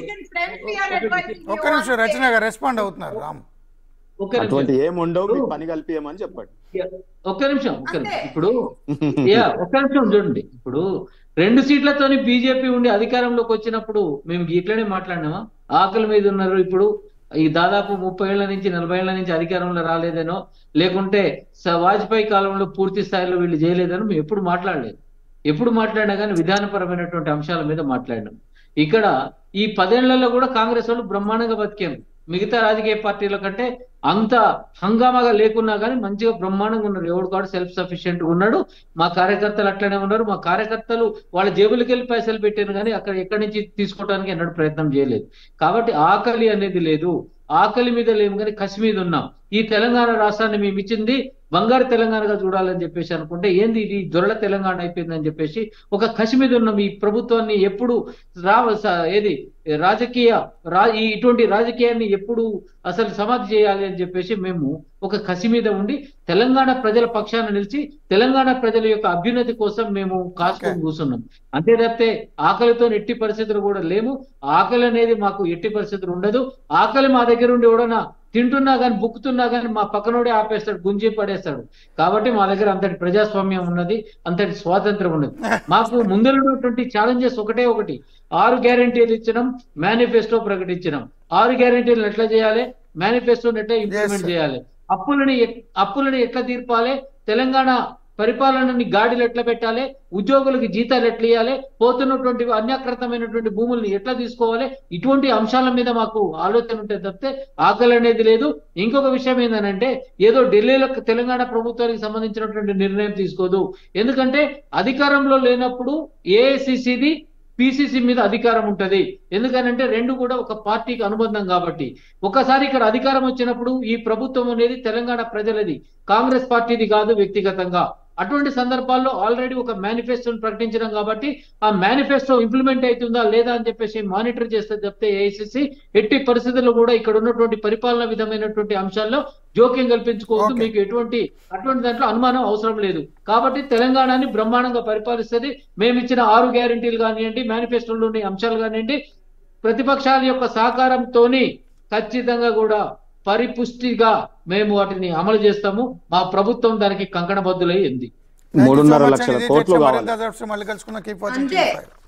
ఒక్క నిమిషం రచన గారు రెస్పాండ్ అవుతున్నారు రామ్ ఒక్క అటువంటి నిమిషం ఏం ఉండవు మీకు పని కల్పియమని చెప్పండి ఒక్క నిమిషం ఒక్క అంతే. నిమిషం ఇప్పుడు యా ఒక్క నిమిషం చూడండి ఇప్పుడు రెండు సీట్లతోని బీజేపీ ఉండి అధికారంలోకి వచ్చినప్పుడు మేము ఇట్లనే మాట్లాడినామా ఆకలి మీద ఉన్నారు ఇప్పుడు ఈ దాదాపు ముప్పై ఏళ్ల నుంచి నలభై ఏళ్ల నుంచి అధికారంలో రాలేదనో లేకుంటే స- వాజ్పేయి కాలంలో పూర్తి స్థాయిలో వీళ్ళు చేయలేదని మేము ఎప్పుడు మాట్లాడలేదు ఎప్పుడు మాట్లాడినా కానీ విధానపరమైనటువంటి అంశాల మీద మాట్లాడినాం ఇక్కడ ఈ పదేళ్లలో కూడా కాంగ్రెస్ వాళ్ళు బ్రహ్మాండంగా బతికాం మిగతా రాజకీయ పార్టీల కంటే అంత హంగామాగా లేకున్నా కానీ మంచిగా బ్రహ్మాండంగా ఉన్నారు ఎవడు కాడు సెల్ఫ్ సఫిషియెంట్ ఉన్నాడు మా కార్యకర్తలు అట్లనే ఉన్నారు మా కార్యకర్తలు వాళ్ళ జేబులకి వెళ్ళి పైసలు పెట్టారు కానీ అక్కడ ఎక్కడి నుంచి తీసుకోవడానికి ఎన్నడూ ప్రయత్నం చేయలేదు కాబట్టి ఆకలి అనేది లేదు ఆకలి మీద లేము కానీ కసి మీద ఉన్నాం ఈ తెలంగాణ రాష్ట్రాన్ని మేము ఇచ్చింది బంగారు తెలంగాణగా చూడాలని చెప్పేసి అనుకుంటే ఏంది ఇది దొరల తెలంగాణ అయిపోయిందని చెప్పేసి ఒక కసి మీద ఉన్నాం ఈ ప్రభుత్వాన్ని ఎప్పుడు రా స- ఏది రాజకీయ రా ఈ ఇటువంటి రాజకీయాన్ని ఎప్పుడు అసలు సమాధి చేయాలి అని చెప్పేసి మేము ఒక కసి మీద ఉండి తెలంగాణ ప్రజల పక్షాన నిలిచి తెలంగాణ ప్రజల యొక్క అభ్యున్నతి కోసం మేము కాసుకొని కూర్చున్నాం అంతే తప్పితే ఆకలితో ఎట్టి పరిస్థితులు కూడా లేము ఆకలి అనేది మాకు ఎట్టి పరిస్థితులు ఉండదు ఆకలి మా దగ్గర ఉండి ఎవడన్నా తింటున్నా కానీ బుక్కుతున్నా కానీ మా పక్కనోడే ఆపేస్తాడు గుంజి పడేస్తాడు కాబట్టి మా దగ్గర అంతటి ప్రజాస్వామ్యం ఉన్నది అంతటి స్వాతంత్రం ఉన్నది మాకు ముందరున్నటువంటి ఛాలెంజెస్ ఒకటే ఒకటి ఆరు గ్యారెంటీలు ఇచ్చినాం మేనిఫెస్టో ప్రకటించినాం ఆరు గ్యారెంటీలను ఎట్లా చేయాలి మేనిఫెస్టోని ఎట్లా ఇంప్లిమెంట్ sir. చేయాలి అప్పులని ఎట్- అప్పులని ఎట్లా తీర్పాలి తెలంగాణ పరిపాలనని గాడిలు ఎట్లా పెట్టాలి ఉద్యోగులకు జీతాలు ఎట్లా ఇవ్వాలి పోతున్నటువంటి అన్యాకృతమైనటువంటి భూముల్ని ఎట్లా తీసుకోవాలి ఇటువంటి అంశాల మీద మాకు ఆలోచన ఉంటే తప్పితే ఆకలి అనేది లేదు ఇంకొక విషయం ఏంటంటే ఏదో ఢిల్లీలో తెలంగాణ ప్రభుత్వానికి సంబంధించినటువంటి నిర్ణయం తీసుకోదు ఎందుకంటే అధికారంలో లేనప్పుడు ఏఐసిసిది పిసిసి మీద అధికారం ఉంటది ఎందుకనంటే రెండు కూడా ఒక పార్టీకి అనుబంధం కాబట్టి ఒకసారి ఇక్కడ అధికారం వచ్చినప్పుడు ఈ ప్రభుత్వం అనేది తెలంగాణ ప్రజలది కాంగ్రెస్ పార్టీది కాదు వ్యక్తిగతంగా అటువంటి సందర్భాల్లో ఆల్రెడీ ఒక మేనిఫెస్టోని ప్రకటించడం కాబట్టి ఆ మేనిఫెస్టో ఇంప్లిమెంట్ అవుతుందా లేదా అని చెప్పేసి మానిటర్ చేస్తే చెప్తే ఏఐసిసి ఎట్టి పరిస్థితుల్లో కూడా ఇక్కడ ఉన్నటువంటి పరిపాలన విధమైనటువంటి అంశాల్లో జోక్యం కల్పించుకోవద్దు Okay. మీకు ఎటువంటి అటువంటి దాంట్లో అనుమానం అవసరం లేదు కాబట్టి తెలంగాణని బ్రహ్మాండంగా పరిపాలిస్తుంది మేము ఇచ్చిన ఆరు గ్యారంటీలు కానివ్వండి మేనిఫెస్టోలోని అంశాలు కానివ్వండి ప్రతిపక్షాల యొక్క సహకారంతోని ఖచ్చితంగా కూడా పరిపుష్టిగా మేము వాటిని అమలు చేస్తాము మా ప్రభుత్వం దానికి కంకణబద్దులై ఉంది Thank you so మూడున్నర much లక్షల అండి. ఇది కోట్లు చర్చ కావాలి మరింత దర్శనం మళ్ళీ కలుసుకుందాం కీప్ వాచింగ్ అంతే.